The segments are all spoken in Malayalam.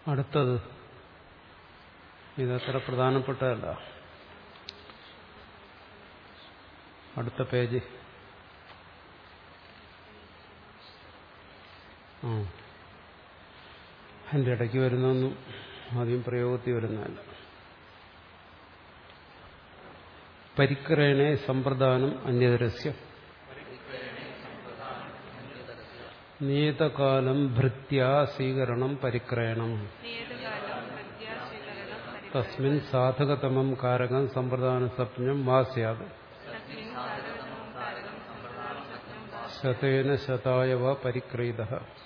അടുത്തത് ഇതത്ര പ്രധാനപ്പെട്ടതല്ല അടുത്ത പേജ് ആ എൻ്റെ ഇടയ്ക്ക് വരുന്നൊന്നും ആദ്യം പ്രയോഗത്തിൽ വരുന്നതല്ല പരിക്രയണേ സമ്പ്രദാനം അന്യതരസ്യം നിയതകാലം ഭൃത്യ സ്വീകരണം പരിക്രയണം തസ്മിൻ സാധകതമം കാരകം സമ്പ്രദാന സ്വപ്നം വാസ്യാത് ശതേന ശതായവ പരിക്രീത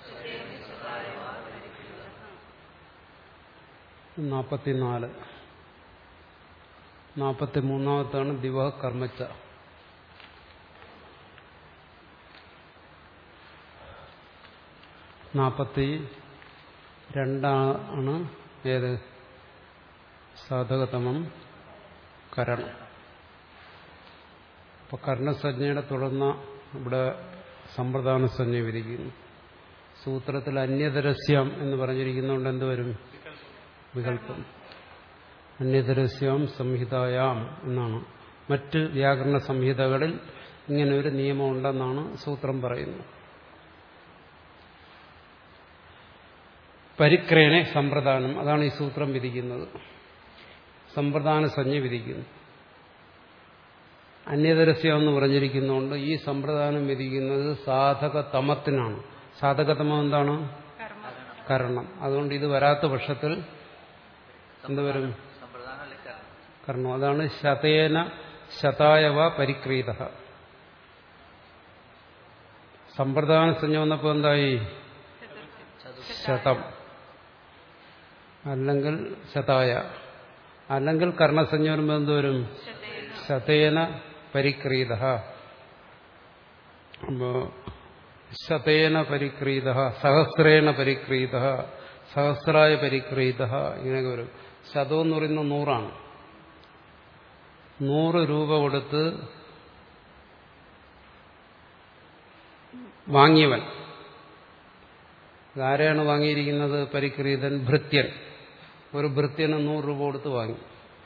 നാൽപ്പത്തിനാല് നാൽപ്പത്തി മൂന്നാമത്താണ് ദിവ കർമ്മച്ച നാൽപ്പത്തി രണ്ടാണ് ഏത് സാധകതമം കരണം അപ്പൊ കർണസഞ്ജയുടെ തുടർന്ന ഇവിടെ സമ്പ്രദാന സഞ്ജ വിരിക്കുന്നു സൂത്രത്തിൽ അന്യതരസ്യം എന്ന് പറഞ്ഞിരിക്കുന്നതുകൊണ്ട് എന്തുവരും വികല്പം അന്യതരസ്യം സംഹിതായാം എന്നാണ് മറ്റ് വ്യാകരണ സംഹിതകളിൽ ഇങ്ങനെ ഒരു നിയമമുണ്ടെന്നാണ് സൂത്രം പറയുന്നത് പരിക്രയണെ സമ്പ്രദാനം അതാണ് ഈ സൂത്രം വിധിക്കുന്നത് സമ്പ്രദാന സഞ്ജ വിധിക്കുന്നു അന്യതരസ്യം എന്ന് പറഞ്ഞിരിക്കുന്നതുകൊണ്ട് ഈ സമ്പ്രദാനം വിധിക്കുന്നത് സാധകതമത്തിനാണ് സാധകതമം എന്താണ് കരണം അതുകൊണ്ട് ഇത് വരാത്ത പക്ഷത്തിൽ എന്തുവരും കരണം അതാണ് ശതേന ശതായവ പരിക്രീത സമ്പ്രദാന സഞ്ജ വന്നപ്പോൾ എന്തായി ശതം അല്ലെങ്കിൽ ശതായ അല്ലെങ്കിൽ കർണസഞ്ജ വരുമ്പോൾ എന്തുവരും ശതേന പരിക്രീത അപ്പോ ശതേന പരിക്രീത സഹസ്രേണ പരിക്രീത സഹസ്രായ പരിക്രീത ഇങ്ങനെയൊക്കെ വരും ശതം എന്ന് പറയുന്നത് നൂറാണ് നൂറ് രൂപ കൊടുത്ത് വാങ്ങിയവൻ ആരെയാണ് വാങ്ങിയിരിക്കുന്നത് പരിക്രീതൻ ഭൃത്യൻ ഒരു ഭൃത്യന് നൂറ് രൂപ കൊടുത്ത് വാങ്ങി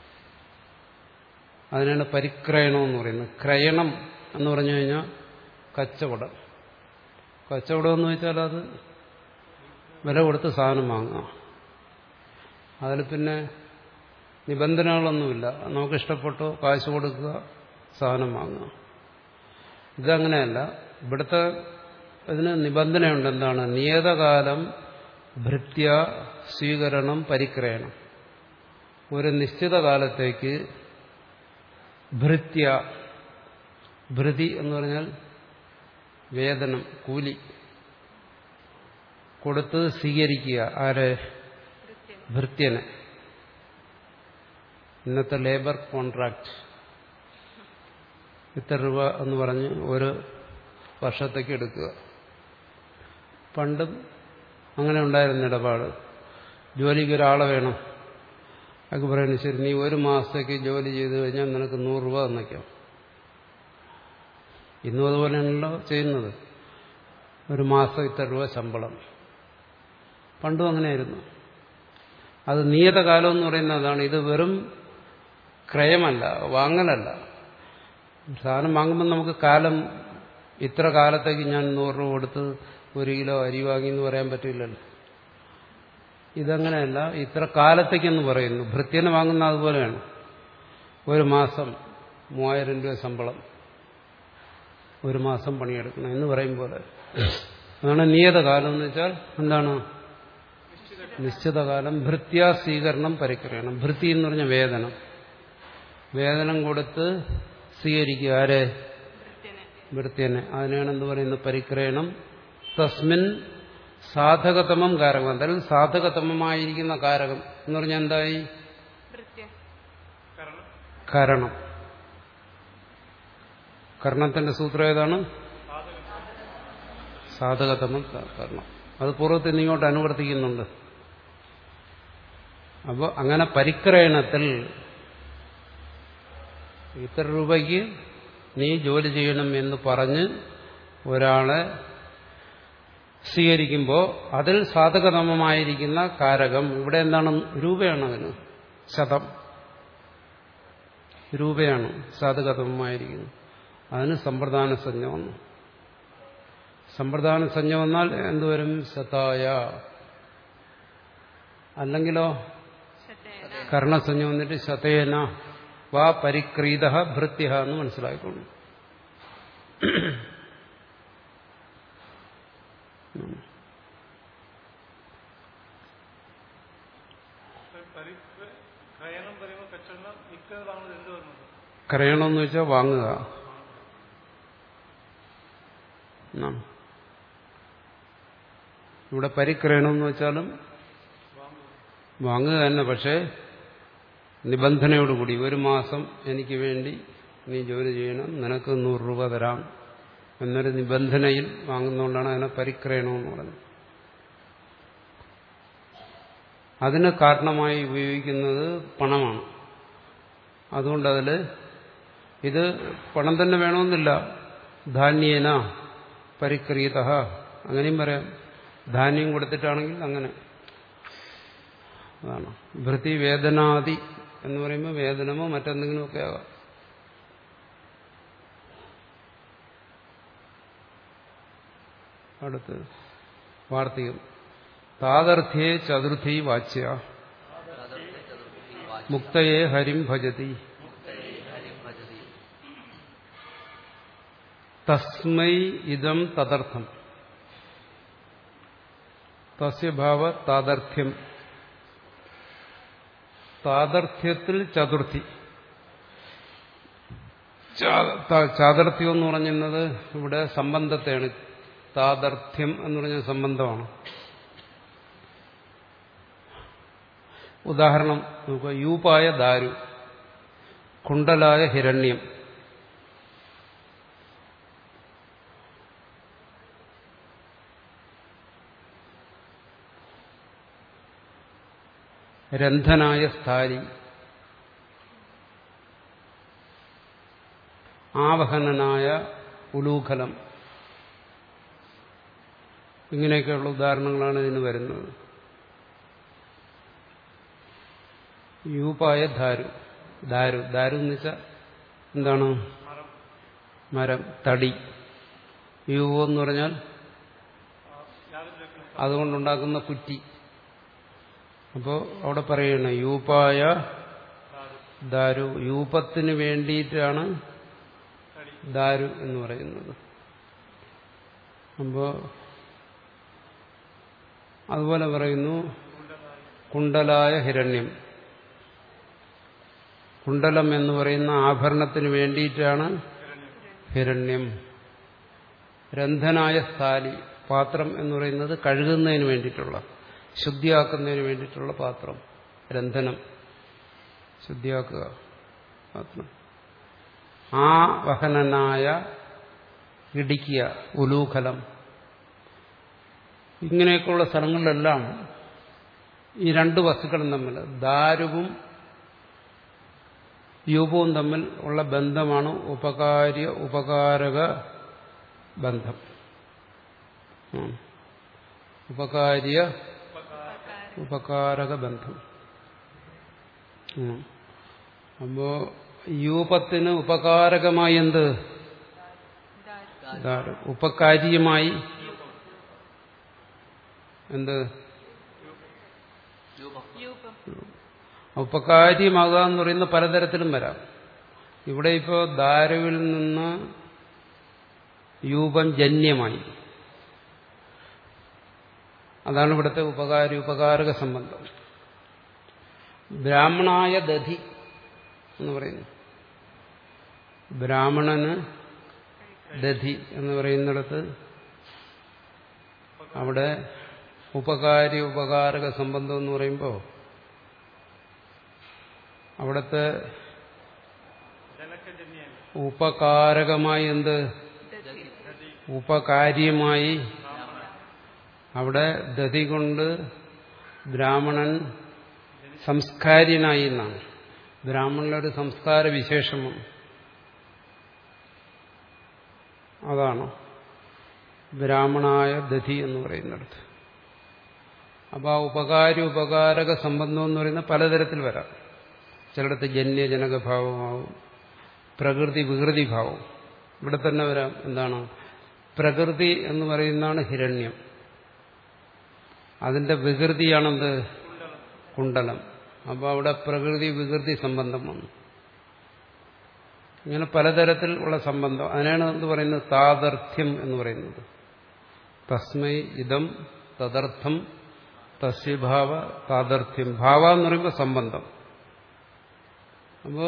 അതിനാണ് പരിക്രയണം എന്ന് പറയുന്നത് ക്രയണം എന്ന് പറഞ്ഞു കഴിഞ്ഞാൽ കച്ചവടം കച്ചവടം എന്ന് വെച്ചാൽ അത് വില കൊടുത്ത് സാധനം വാങ്ങുക അതിൽ പിന്നെ നിബന്ധനകളൊന്നുമില്ല നമുക്ക് ഇഷ്ടപ്പെട്ടോ കാശ് കൊടുക്കുക സാധനം വാങ്ങുക ഇതങ്ങനെയല്ല ഇവിടുത്തെ ഇതിന് നിബന്ധനയുണ്ട് എന്താണ് നിയതകാലം ഭൃത്യ സ്വീകരണം പരിക്രയണം ഒരു നിശ്ചിത കാലത്തേക്ക് ഭൃത്യ ഭൃതി എന്ന് പറഞ്ഞാൽ വേതനം കൂലി കൊടുത്ത് സ്വീകരിക്കുക ആരെ ഭൃത്യനെ ഇന്നത്തെ ലേബർ കോൺട്രാക്ട് ഇത്ര രൂപ എന്ന് പറഞ്ഞ് ഒരു വർഷത്തേക്ക് എടുക്കുക പണ്ടും അങ്ങനെ ഉണ്ടായിരുന്ന ഇടപാട് ജോലിക്ക് ഒരാളെ വേണം അതൊക്കെ പറയുന്നത് ശരി നീ ഒരു മാസത്തേക്ക് ജോലി ചെയ്ത് കഴിഞ്ഞാൽ നിനക്ക് നൂറ് രൂപ തന്നേക്കാം ഇന്നും അതുപോലെയാണല്ലോ ചെയ്യുന്നത് ഒരു മാസം ഇത്ര രൂപ ശമ്പളം പണ്ടും അങ്ങനെയായിരുന്നു അത് നിയതകാലം എന്ന് പറയുന്നത് അതാണ് ഇത് വെറും ക്രയമല്ല വാങ്ങലല്ല സാധനം വാങ്ങുമ്പോൾ നമുക്ക് കാലം ഇത്ര കാലത്തേക്ക് ഞാൻ നൂറ് രൂപ കൊടുത്ത് ഒരു കിലോ അരി വാങ്ങി എന്ന് പറയാൻ പറ്റില്ലല്ലോ ഇതങ്ങനെയല്ല ഇത്ര കാലത്തേക്കെന്ന് പറയുന്നു ഭൃത്യനെ വാങ്ങുന്ന അതുപോലെയാണ് ഒരു മാസം മൂവായിരം രൂപ ശമ്പളം ഒരു മാസം പണിയെടുക്കണം എന്ന് പറയും പോലെ അതാണ് നിയതകാലം എന്ന് വെച്ചാൽ എന്താണ് നിശ്ചിതകാലം ഭൃത്യാ സ്വീകരണം പരിക്രയണം ഭൃത്തി എന്ന് പറഞ്ഞ വേതനം വേതനം കൊടുത്ത് സ്വീകരിക്കുക ആരെ ഭൃത്യനെ അതിനാണ് എന്ത് പറയുന്നത് പരിക്രയണം തസ്മിൻ സാധകതമം കാരകം എന്തായാലും സാധകതമമായിരിക്കുന്ന കാരകം എന്ന് പറഞ്ഞാൽ എന്തായി കരണം കർണത്തിന്റെ സൂത്രം ഏതാണ് സാധകതമം കർണം അത് പൂർവ്വത്തിൽ നിന്ന് ഇങ്ങോട്ട് അനുവർത്തിക്കുന്നുണ്ട് അപ്പോൾ അങ്ങനെ പരിക്രയണത്തിൽ ഇത്ര രൂപയ്ക്ക് നീ ജോലി ചെയ്യണം എന്ന് പറഞ്ഞ് ഒരാളെ സ്വീകരിക്കുമ്പോൾ അതിൽ സാധകതമമായിരിക്കുന്ന കാരകം ഇവിടെ എന്താണ് രൂപയാണ് അതിന് ശതം രൂപയാണ് സാധകതമമായിരിക്കുന്നത് അതിന് സമ്പ്രദാന സഞ്ജ വന്നു സമ്പ്രദാന സഞ്ജ വന്നാൽ എന്തുവരും സതായ അല്ലെങ്കിലോ ശതേന കർണസഞ്ജ വന്നിട്ട് ശതേന വാ പരിക്രീത ഭൃത്യ എന്ന് മനസ്സിലായിക്കൊള്ളു ക്രയണം പറയുമ്പോൾ കച്ചവടം മിക്കതാണ് എന്ത് വരുന്നത് കരയണമെന്ന് വെച്ചാൽ വാങ്ങുക എന്നാണ്. ഇവിടെ പരിക്രയണമെന്ന് വെച്ചാലും വാങ്ങുക തന്നെ പക്ഷേ നിബന്ധനയോടുകൂടി ഒരു മാസം എനിക്ക് വേണ്ടി നീ ജോലി ചെയ്യണം നിനക്ക് നൂറ് രൂപ തരാം എന്നൊരു നിബന്ധനയിൽ വാങ്ങുന്നതുകൊണ്ടാണ് അതിനെ പരിക്രയണമെന്ന് പറയുന്നത് അതിന് കാരണമായി ഉപയോഗിക്കുന്നത് പണമാണ് അതുകൊണ്ട് അതിൽ ഇത് പണം തന്നെ വേണമെന്നില്ല ധാന്യേന പരിക്രീത അങ്ങനെയും പറയാം ധാന്യം കൊടുത്തിട്ടാണെങ്കിൽ അങ്ങനെ അതാണ് ഭൃതി വേദനാദി എന്ന് പറയുമ്പോൾ വേദനമോ മറ്റെന്തെങ്കിലുമൊക്കെ ആകാം അടുത്ത് വാർത്തികം താതർത്ഥ്യേ ചതുർത്ഥി വാച്യ മുക്തയെ ഹരിം ഭജതി തസ്മൈ ഇതം തദർത്ഥം തസ്യ ഭാവ താതർത്ഥ്യം താതർത്ഥ്യത്തിൽ ചതുർത്ഥി ചാ- ത- ചാതർത്ഥ്യം എന്ന് പറഞ്ഞിരുന്നത് ഇവിടെ സംബന്ധത്തെയാണ് താതർത്ഥ്യം എന്ന് പറഞ്ഞ സംബന്ധമാണ് ഉദാഹരണം നോക്കുക യൂപായ ദാരു കുണ്ടലായ ഹിരണ്യം രന്ധനായ സ്ഥാരി ആവഹനനായ ഉലൂഖലം ഇങ്ങനെയൊക്കെയുള്ള ഉദാഹരണങ്ങളാണ് ഇതിന് വരുന്നത് യൂപായ ധാരു ദാരു ദാരു എന്ന് വെച്ചാൽ എന്താണ് മരം തടി യൂപം എന്ന് പറഞ്ഞാൽ അതുകൊണ്ടുണ്ടാക്കുന്ന കുറ്റി അപ്പോൾ അവിടെ പറയണ യൂപായ ദാരു യൂപത്തിന് വേണ്ടിയിട്ടാണ് ദാരു എന്ന് പറയുന്നത് അപ്പോൾ അതുപോലെ പറയുന്നു കുണ്ടലായ ഹിരണ്യം കുണ്ടലം എന്ന് പറയുന്ന ആഭരണത്തിന് വേണ്ടിയിട്ടാണ് ഹിരണ്യം രന്ധനായ സ്ഥാലി പാത്രം എന്ന് പറയുന്നത് കഴുകുന്നതിന് വേണ്ടിയിട്ടുള്ള ശുദ്ധിയാക്കുന്നതിന് വേണ്ടിയിട്ടുള്ള പാത്രം രന്ധനം ശുദ്ധിയാക്കുക പാത്രം ആ വഹനനായ ഇടിക്കുക ഉലൂഖലം ഇങ്ങനെയൊക്കെയുള്ള സ്ഥലങ്ങളിലെല്ലാം ഈ രണ്ട് വസ്തുക്കളും തമ്മിൽ ദാരുവും യൂപവും തമ്മിൽ ഉള്ള ബന്ധമാണ് ഉപകാര്യ ഉപകാരക ബന്ധം ഉം. ഉപകാര്യ ഉപകാരക ബന്ധം ഉം. അപ്പോ യൂപത്തിന് ഉപകാരകമായി എന്ത് ദാരു ദാരു ഉപകാര്യമായി എന്ത് യൂപം ഉപകാര്യമാകുക എന്ന് പറയുന്നത് പലതരത്തിലും വരാം ഇവിടെ ഇപ്പോൾ ദാരുവിൽ നിന്ന് യൂപം ജന്യമായി അതാണ് ഇവിടുത്തെ ഉപകാരി ഉപകാരക സംബന്ധം ബ്രാഹ്മണായ ദധി എന്ന് പറയുന്നു ബ്രാഹ്മണന് ദധി എന്ന് പറയുന്നിടത്ത് അവിടെ ഉപകാരി ഉപകാരക സംബന്ധം എന്ന് പറയുമ്പോൾ അവിടുത്തെ ഉപകാരകമായി എന്ത് ദധി ഉപകാര്യമായി അവിടെ ദതി കൊണ്ട് ബ്രാഹ്മണൻ സംസ്കാര്യനായി എന്നാണ് ബ്രാഹ്മണനൊരു സംസ്കാര വിശേഷമാണ് അതാണ് ബ്രാഹ്മണായ ദധി എന്ന് പറയുന്നിടത്ത് അപ്പോൾ ആ ഉപകാരി ഉപകാരക സംബന്ധം എന്ന് പറയുന്നത് പലതരത്തിൽ വരാം ചിലയിടത്ത് ജന്യജനകഭാവമാവും പ്രകൃതി വികൃതി ഭാവം ഇവിടെ തന്നെ വരാം എന്താണ് പ്രകൃതി എന്ന് പറയുന്നതാണ് ഹിരണ്യം അതിന്റെ വികൃതിയാണെന്ത് കുണ്ടലം അപ്പോൾ അവിടെ പ്രകൃതി വികൃതി സംബന്ധം വന്നു ഇങ്ങനെ പലതരത്തിൽ ഉള്ള സംബന്ധം അതിനാണ് എന്ത് പറയുന്നത് താതർത്ഥ്യം എന്ന് പറയുന്നത് തസ്മൈ ഇതം തദർത്ഥം തസ്യഭാവ താതർത്ഥ്യം ഭാവ എന്ന് പറയുമ്പോൾ സംബന്ധം അപ്പോ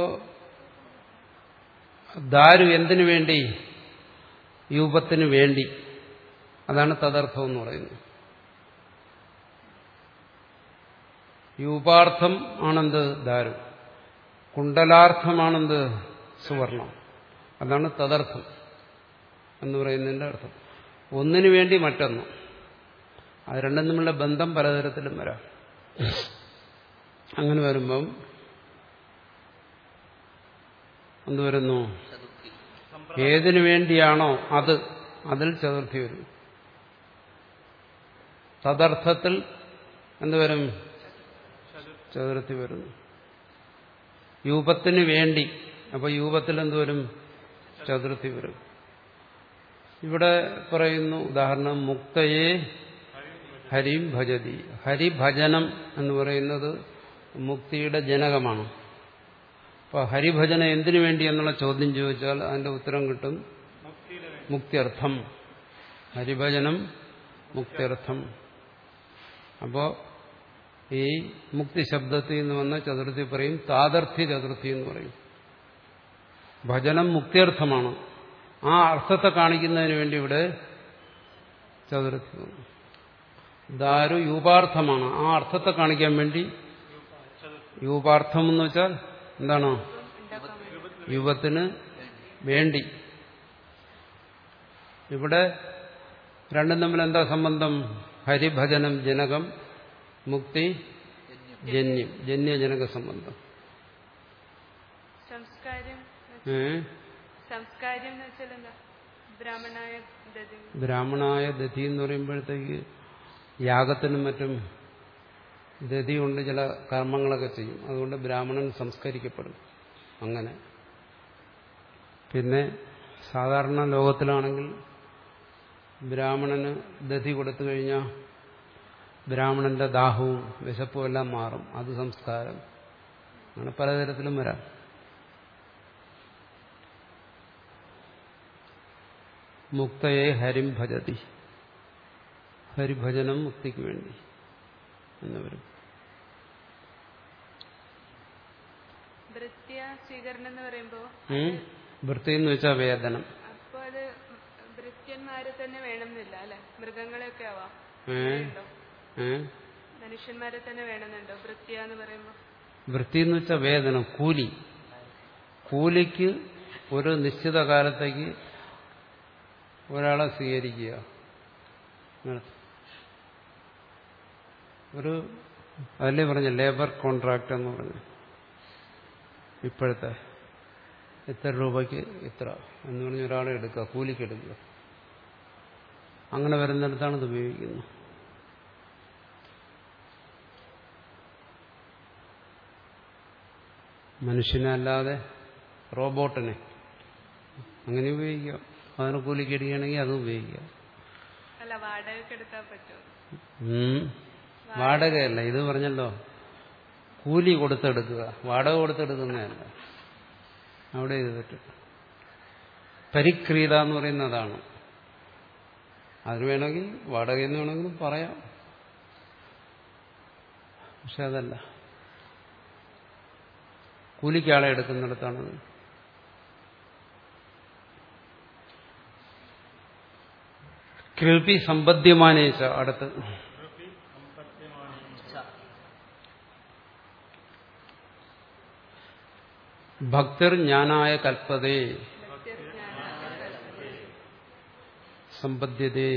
ദാരു എന്തിനു വേണ്ടി യൂപത്തിന് വേണ്ടി അതാണ് തദർത്ഥം എന്ന് പറയുന്നത് യൂപാർത്ഥം ആണെന്ത് ദാരു കുണ്ടലാർത്ഥമാണെന്ത് സുവർണം അതാണ് തദർത്ഥം എന്ന് പറയുന്നതിന്റെ അർത്ഥം ഒന്നിനു വേണ്ടി മറ്റൊന്ന് അത് രണ്ടും തമ്മിലുള്ള ബന്ധം പലതരത്തിലും വരാം അങ്ങനെ വരുമ്പം എന്ത് വരുന്നു ചതുർത്ഥി ഏതിനു വേണ്ടിയാണോ അത് അതിൽ ചതുർത്ഥി വരും തദർത്ഥത്തിൽ എന്തുവരും ചതുർത്ഥി വരുന്നു യൂപത്തിന് വേണ്ടി അപ്പൊ യൂപത്തിൽ എന്തുവരും ചതുർത്ഥി വരും ഇവിടെ പറയുന്നു ഉദാഹരണം മുക്തയെ ഹരിം ഭജതി ഹരിഭജനം എന്ന് പറയുന്നത് മുക്തിയുടെ ജനകമാണ് അപ്പോൾ ഹരിഭജനം എന്തിനു വേണ്ടി എന്നുള്ള ചോദ്യം ചോദിച്ചാൽ അതിന്റെ ഉത്തരം കിട്ടും മുക്തിയർത്ഥം ഹരിഭജനം മുക്തിയർത്ഥം അപ്പോൾ ഈ മുക്തി ശബ്ദത്തിൽ നിന്ന് വന്ന ചതുർത്ഥി പറയും താതർത്ഥ്യ ചതുർത്ഥി എന്ന് പറയും ഭജനം മുക്തിയർത്ഥമാണ് ആ അർത്ഥത്തെ കാണിക്കുന്നതിന് വേണ്ടി ഇവിടെ ചതുർത്ഥി വന്നു ദാരു യൂപാർത്ഥമാണ് ആ അർത്ഥത്തെ കാണിക്കാൻ വേണ്ടി യൂപാർത്ഥം എന്ന് വെച്ചാൽ എന്താണോ ഉണ്ടാക്കാൻ വേണ്ടി യുവത്തിന് വേണ്ടി ഇവിടെ രണ്ടും തമ്മിൽ എന്താ സംബന്ധം ഹരിഭജനം ജനകം മുക്തി ജന്യം ജന്യജനക സംബന്ധം സംസ്കാരം ഏ സംസ്കാരം എന്ന് വെച്ചാൽ എന്താ ബ്രാഹ്മണായ ദതി ബ്രാഹ്മണായ ദധി എന്ന് പറയുമ്പോഴത്തേക്ക് യാഗത്തിനും മറ്റും ദധി കൊണ്ട് ചില കർമ്മങ്ങളൊക്കെ ചെയ്യും അതുകൊണ്ട് ബ്രാഹ്മണൻ സംസ്കരിക്കപ്പെടും അങ്ങനെ പിന്നെ സാധാരണ ലോകത്തിലാണെങ്കിൽ ബ്രാഹ്മണന് ദധി കൊടുത്തു കഴിഞ്ഞാൽ ബ്രാഹ്മണന്റെ ദാഹവും വിശപ്പും എല്ലാം മാറും അത് സംസ്കാരം അങ്ങനെ പലതരത്തിലും വരാം മുക്തയെ ഹരിം ഭജതി ഹരിഭജനം മുക്തിക്ക് വേണ്ടി എന്ന് വരും ഭൃത്യ സ്വീകരണം എന്ന് പറയുമ്പോ ഉം? വൃത്തി എന്ന് വെച്ചാൽ വേദനം അപ്പൊ അത് ഭൃത്യന്മാരെ തന്നെ വേണമെന്നില്ല അല്ലെ മൃഗങ്ങളെയൊക്കെ ആവാം ഏ? ഉണ്ടോ ഏ? മനുഷ്യന്മാരെ തന്നെ വേണമെന്നുണ്ടോ ഭൃത്യ എന്ന് പറയുമ്പോ വൃത്തി എന്ന് വെച്ചാൽ വേതനം കൂലി കൂലിക്ക് ഒരു നിശ്ചിത കാലത്തേക്ക് ഒരാളെ സ്വീകരിക്കുക അങ്ങനെ. ഒരു അതല്ലേ പറഞ്ഞ ലേബർ കോൺട്രാക്ട് എന്ന് പറഞ്ഞു ഇപ്പോഴത്തെ ഇത്ര രൂപയ്ക്ക് ഇത്ര എന്ന് പറഞ്ഞ് ഒരാളെ എടുക്കുക കൂലിക്ക് എടുക്കുക അങ്ങനെ വരുന്നിടത്താണ് ഇത് ഉപയോഗിക്കുന്നത് മനുഷ്യനെ അല്ലാതെ റോബോട്ടിനെ അങ്ങനെ ഉപയോഗിക്കാം അതിനെ കൂലിക്ക് എടുക്കുകയാണെങ്കിൽ അതും ഉപയോഗിക്കാം അല്ല വാടകയ്ക്ക് എടുക്കാൻ പറ്റുമോ ഉം. വാടകയല്ല ഇത് പറഞ്ഞല്ലോ കൂലി കൊടുത്തെടുക്കുക വാടക കൊടുത്തെടുക്കുന്നതല്ല അവിടെ ഇത് പറ്റും പരിക്രീത എന്ന് പറയുന്നതാണ് അതിന് വേണമെങ്കിൽ വാടക എന്ന് വേണമെങ്കിലും പറയാം പക്ഷെ അതല്ല കൂലിക്ക് ആളെ എടുക്കുന്നിടത്താണത് കൃപി സമ്പദ്യമാനേച്ച അടുത്ത് ഭക്തർ ജ്ഞാനായ കൽപ്പതേ സമ്പദ്യതേ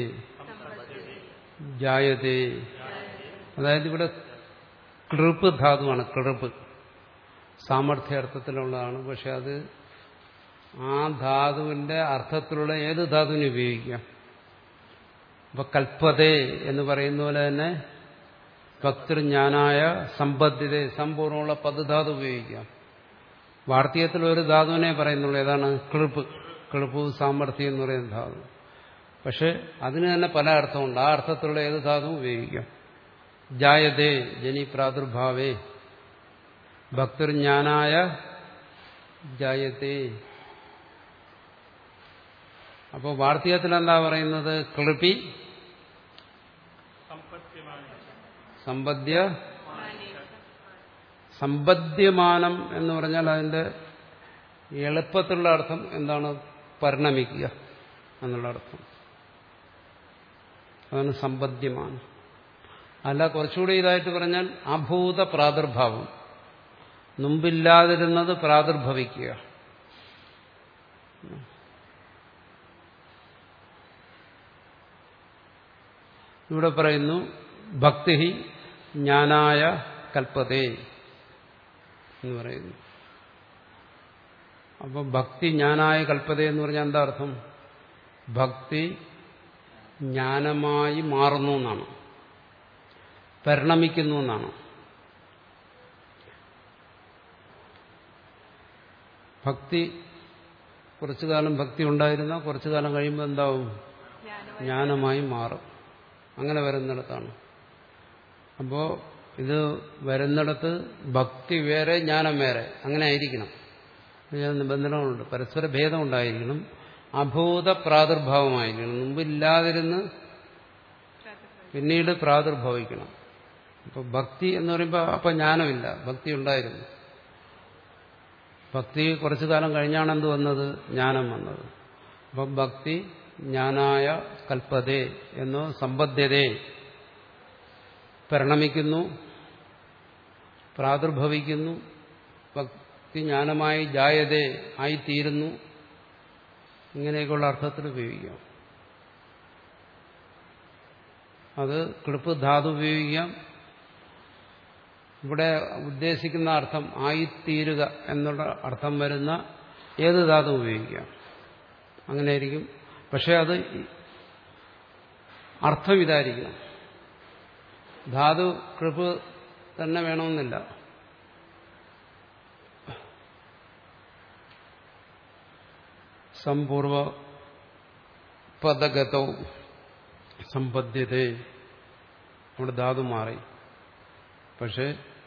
ജായതേ അതായത് ഇവിടെ കൃപ്പ് ധാതുവാണ് കൃപ്പ് സാമർഥ്യാർത്ഥത്തിലുള്ളതാണ് പക്ഷെ അത് ആ ധാതുവിന്റെ അർത്ഥത്തിലുള്ള ഏത് ധാതുവിനെ ഉപയോഗിക്കാം അപ്പൊ കൽപ്പതേ എന്ന് പറയുന്ന പോലെ തന്നെ ഭക്തൃജ്ഞാനായ സമ്പദ്ധ്യത സമ്പൂർണ്ണമുള്ള പദധാതു ഉപയോഗിക്കാം വാർത്തകത്തിൽ ഒരു ധാതുവിനെ പറയുന്നുള്ളൂ ഏതാണ് കിളിപ്പ് കിളിപ്പ് സാമർഥ്യം എന്ന് പറയുന്ന ധാതു പക്ഷെ അതിന് തന്നെ പല അർത്ഥമുണ്ട് ആ അർത്ഥത്തിലുള്ള ഏത് ധാതുവും ഉപയോഗിക്കാം ജായതേ ജനി പ്രാദുർഭാവേ ഭക്തൃജ്ഞാനായ ജായത്തെ അപ്പോൾ വാർത്തകത്തിൽ എന്താ പറയുന്നത് കിളിപ്പി സമ്പത്യമാണ് സമ്പദ്യ സമ്പദ്യമാനം എന്ന് പറഞ്ഞാൽ അതിന്റെ എളുപ്പത്തിലുള്ള അർത്ഥം എന്താണ് പരിണമിക്കുക എന്നുള്ള അർത്ഥം അതാണ് സമ്പദ്യമാനം അല്ല കുറച്ചുകൂടി ഇതായിട്ട് പറഞ്ഞാൽ അഭൂത പ്രാദുർഭാവം മുമ്പില്ലാതിരുന്നത് പ്രാദുർഭവിക്കുക ഇവിടെ പറയുന്നു ഭക്തി ജ്ഞാനായ കൽപ്പതേ എന്ന് പറയുന്നു അപ്പൊ ഭക്തി ജ്ഞാനായ കൽപ്പത എന്ന് പറഞ്ഞാൽ എന്താ അർത്ഥം ഭക്തി ജ്ഞാനമായി മാറുന്നു എന്നാണ് പരിണമിക്കുന്നു എന്നാണ് ഭക്തി കുറച്ചു കാലം ഭക്തി ഉണ്ടായിരുന്ന കുറച്ചു കാലം കഴിയുമ്പോൾ എന്താവും ജ്ഞാനം ജ്ഞാനമായി മാറും അങ്ങനെ വരുന്നിടത്താണ് അപ്പോ ഇത് വരുന്നിടത്ത് ഭക്തി വേറെ ജ്ഞാനം വേറെ അങ്ങനെ ആയിരിക്കണം ഇതിന് നിബന്ധനകളുണ്ട് പരസ്പര ഭേദം ഉണ്ടായിരിക്കണം അഭൂത പ്രാദുർഭാവമായിരിക്കണം മുമ്പില്ലാതിരുന്ന് പിന്നീട് പ്രാദുർഭവിക്കണം അപ്പൊ ഭക്തി എന്ന് പറയുമ്പോൾ അപ്പൊ ജ്ഞാനമില്ല ഭക്തി ഉണ്ടായിരുന്നു ഭക്തി കുറച്ചു കാലം കഴിഞ്ഞാണ് എന്ത് വന്നത് ജ്ഞാനം വന്നത് അപ്പൊ ഭക്തി ജ്ഞാനായ കൽപ്പതേ എന്നോ സമ്പദ്ധ്യതേ പരിണമിക്കുന്നു പ്രാദുർഭവിക്കുന്നു ഭക്തി ജ്ഞാനമായി ജായതേ ആയിത്തീരുന്നു ഇങ്ങനെയൊക്കെയുള്ള അർത്ഥത്തിൽ ഉപയോഗിക്കാം അത് ക്ലിപ്പ് ധാതു ഉപയോഗിക്കാം ഇവിടെ ഉദ്ദേശിക്കുന്ന അർത്ഥം ആയിത്തീരുക എന്നുള്ള അർത്ഥം വരുന്ന ഏത് ധാതു ഉപയോഗിക്കാം അങ്ങനെയായിരിക്കും പക്ഷെ അത് അർത്ഥം ഇതായിരിക്കണം ധാതു കൃപ് തന്നെ വേണമെന്നില്ല സമ്പൂർവ പദഗതൗ സമ്പദ്ധ്യതേ അവിടെ ധാതു മാറി പക്ഷെ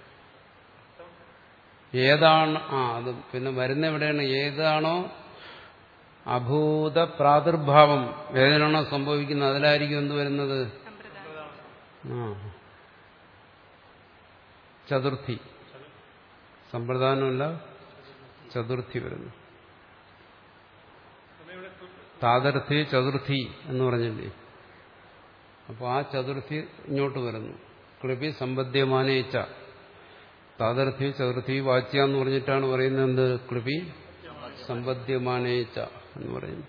ഏതാണ് ആ അത് പിന്നെ വരുന്ന എവിടെയാണ് ഏതാണോ അഭൂത പ്രാദുർഭാവം ഏതിനാണോ സംഭവിക്കുന്നത് അതിലായിരിക്കും എന്ത് വരുന്നത് സമ്പ്രദായം ആ ചതുർത്ഥി സമ്പ്രദാനമല്ല ചതുർത്ഥി വരുന്നു താതർത്ഥി ചതുർത്ഥി എന്ന് പറഞ്ഞില്ലേ അപ്പോൾ ആ ചതുർത്ഥി ഇങ്ങോട്ട് വരുന്നു ക്ലിപി സമ്പദ്യമാനയിച്ച താതർത്ഥി ചതുർത്ഥി വാച്യ എന്ന് പറഞ്ഞിട്ടാണ് പറയുന്നത് എന്ത് ക്ലിപി സമ്പദ്യമാനയിച്ച എന്ന് പറയുന്നു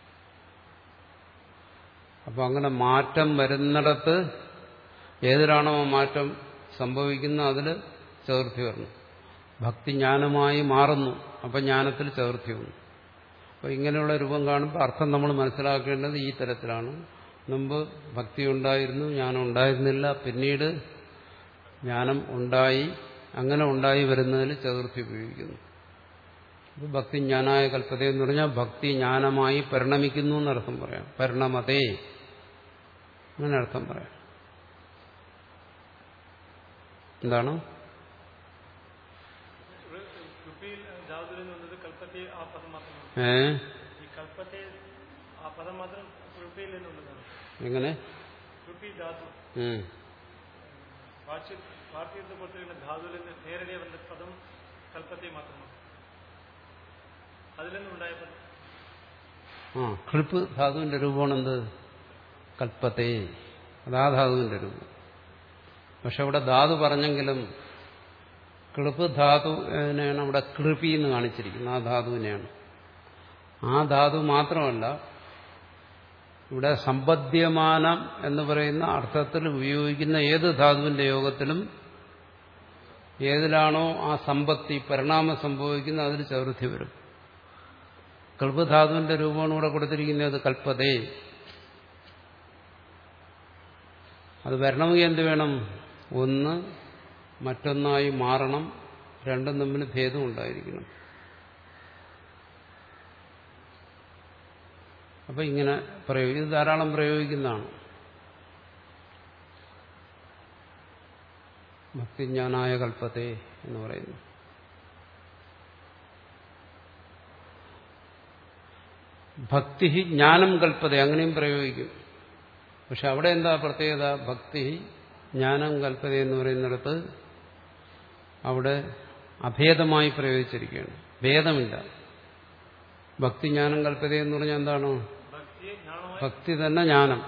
അപ്പൊ അങ്ങനെ മാറ്റം വരുന്നിടത്ത് ഏതിലാണോ ആ മാറ്റം സംഭവിക്കുന്ന അതിൽ ചതുർത്ഥി വരണം ഭക്തി ജ്ഞാനമായി മാറുന്നു അപ്പൊ ജ്ഞാനത്തിൽ ചതുർത്ഥി വന്നു അപ്പൊ ഇങ്ങനെയുള്ള രൂപം കാണുമ്പോൾ അർത്ഥം നമ്മൾ മനസ്സിലാക്കേണ്ടത് ഈ തരത്തിലാണ് മുമ്പ് ഭക്തി ഉണ്ടായിരുന്നു ജ്ഞാനം ഉണ്ടായിരുന്നില്ല പിന്നീട് ജ്ഞാനം ഉണ്ടായി അങ്ങനെ ഉണ്ടായി വരുന്നതിൽ ചതുർത്ഥി ഉപയോഗിക്കുന്നു ഇത് ഭക്തി ജ്ഞാനായ കൽപ്പത എന്ന് പറഞ്ഞാൽ ഭക്തി ജ്ഞാനമായി പരിണമിക്കുന്നു എന്നർത്ഥം പറയാം പരിണമതേ അങ്ങനെ അർത്ഥം പറയാം എന്താണ് ഇവിടെ കൃപയിൽ ധാതുവിൽ വന്നത് കൽപ്പത്തെ ആ പദം മാത്രമാണ് ഏ ഈ കൽപ്പത്തെ ആ പദം മാത്രം കൃപയിൽ നിന്നുള്ളതാണ് എങ്ങനെ കൃപി ധാതു ഉം. വാച്യ വാർത്തയത്തെ കൊടുത്തിരിക്കുന്ന ധാതുവിൽ നിന്ന് നേരടിയ വന്ന പദം കൽപ്പത്തെ മാത്രമാണ് അതിൽ നിന്നുണ്ടായ പദം ആ ക്ലിപ്പ് ധാതുവിന്റെ രൂപമാണ് എന്ത് കൽപ്പത്തെ അതാ ധാതുവിന്റെ രൂപം പക്ഷെ അവിടെ ധാതു പറഞ്ഞെങ്കിലും ക്ലിപ്പ് ധാതുവിനെയാണ് അവിടെ കൃപി എന്ന് കാണിച്ചിരിക്കുന്നത് ആ ധാതുവിനെയാണ് ആ ധാതു മാത്രമല്ല ഇവിടെ സമ്പദ്യമാനം എന്ന് പറയുന്ന അർത്ഥത്തിൽ ഉപയോഗിക്കുന്ന ഏത് ധാതുവിന്റെ യോഗത്തിലും ഏതിലാണോ ആ സമ്പത്തി പരിണാമം സംഭവിക്കുന്നത് അതിൽ ചതുർത്ഥി വരും കൽപ്പധാതുവിന്റെ രൂപമാണ് ഇവിടെ കൊടുത്തിരിക്കുന്നത് കൽപ്പതേ അത് വരണമെങ്കിൽ എന്ത് വേണം ഒന്ന് മറ്റൊന്നായി മാറണം രണ്ടും തമ്മിൽ ഭേദം ഉണ്ടായിരിക്കണം അപ്പൊ ഇങ്ങനെ പ്രയോഗി ഇത് ധാരാളം പ്രയോഗിക്കുന്നതാണ് ഭക്തിജ്ഞാനായ കൽപ്പത്തെ എന്ന് പറയുന്നു ഭക്തി ജ്ഞാനം കൽപ്പത അങ്ങനെയും പ്രയോഗിക്കും പക്ഷെ അവിടെ എന്താ പ്രത്യേകത ഭക്തി ജ്ഞാനം കൽപ്പത എന്ന് പറയുന്നിടത്ത് അവിടെ അഭേദമായി പ്രയോഗിച്ചിരിക്കുകയാണ് ഭേദമില്ല ഭക്തി ജ്ഞാനം കൽപ്പത എന്ന് പറഞ്ഞാൽ എന്താണ് ഭക്തിയെ ജ്ഞാനമായി ഭക്തി തന്നെ ജ്ഞാനം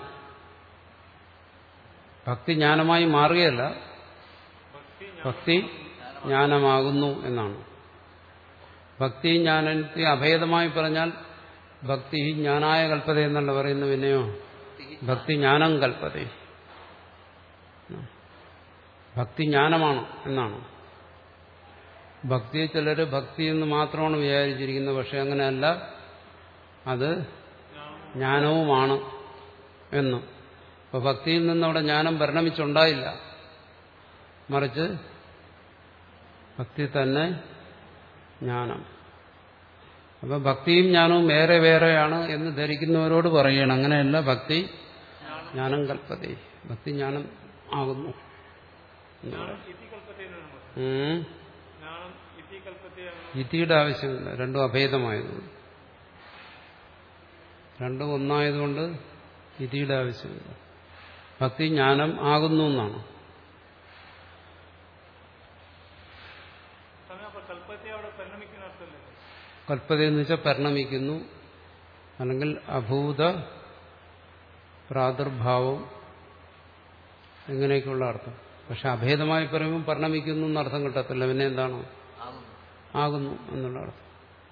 ഭക്തി ജ്ഞാനമായി മാറുകയല്ല ഭക്തി ഭക്തി ജ്ഞാനമാകുന്നു എന്നാണ് ഭക്തി ജ്ഞാനത്തെ അഭേദമായി പറഞ്ഞാൽ ഭക്തി ജ്ഞാനായ കൽപ്പത എന്നല്ല പറയുന്നു പിന്നെയോ ഭക്തി ജ്ഞാനം കൽപ്പത ഭക്തി ജ്ഞാനമാണ് എന്നാണ് ഭക്തിയെ ചിലർ ഭക്തി എന്ന് മാത്രമാണ് വിചാരിച്ചിരിക്കുന്നത് പക്ഷെ അങ്ങനെയല്ല അത് ജ്ഞാനവുമാണ് എന്ന് അപ്പൊ ഭക്തിയിൽ നിന്ന് അവിടെ ജ്ഞാനം പരിണമിച്ചുണ്ടായില്ല മറിച്ച് ഭക്തി തന്നെ ജ്ഞാനം അപ്പൊ ഭക്തിയും ജ്ഞാനവും വേറെ വേറെയാണ് എന്ന് ധരിക്കുന്നവരോട് പറയണം അങ്ങനെയല്ല ഭക്തി ജ്ഞാനം കൽപ്പതി ഭക്തി ജ്ഞാനം ആകുന്നു എന്ന് ജ്ഞാനം പറയാം. ഇതി കൽപ്പത്തേനാണ് ഉം. ജ്ഞാനം ഇതി കൽപ്പത്തെയാണ് ഇതിയുടെ ആവശ്യമില്ല രണ്ടും അഭേദമായതുകൊണ്ട് രണ്ടും ഒന്നായതുകൊണ്ട് ഇതിയുടെ ആവശ്യമില്ല ഭക്തി ജ്ഞാനം ആകുന്നു എന്നാണ് സമയം അപ്പൊ കൽപ്പത്തെ അവിടെ പരിണമിക്കുന്ന അർത്ഥമല്ലേ കൽപ്പതയെന്ന് വെച്ചാൽ പരിണമിക്കുന്നു അല്ലെങ്കിൽ അഭൂത പ്രാദുർഭാവം ഇങ്ങനെയൊക്കെയുള്ള അർത്ഥം പക്ഷെ അഭേദമായി പറയുമ്പോൾ പരിണമിക്കുന്നു എന്നർത്ഥം കിട്ടത്തില്ല പിന്നെ എന്താണ് ആകുന്നു ആകുന്നു എന്നുള്ള അർത്ഥം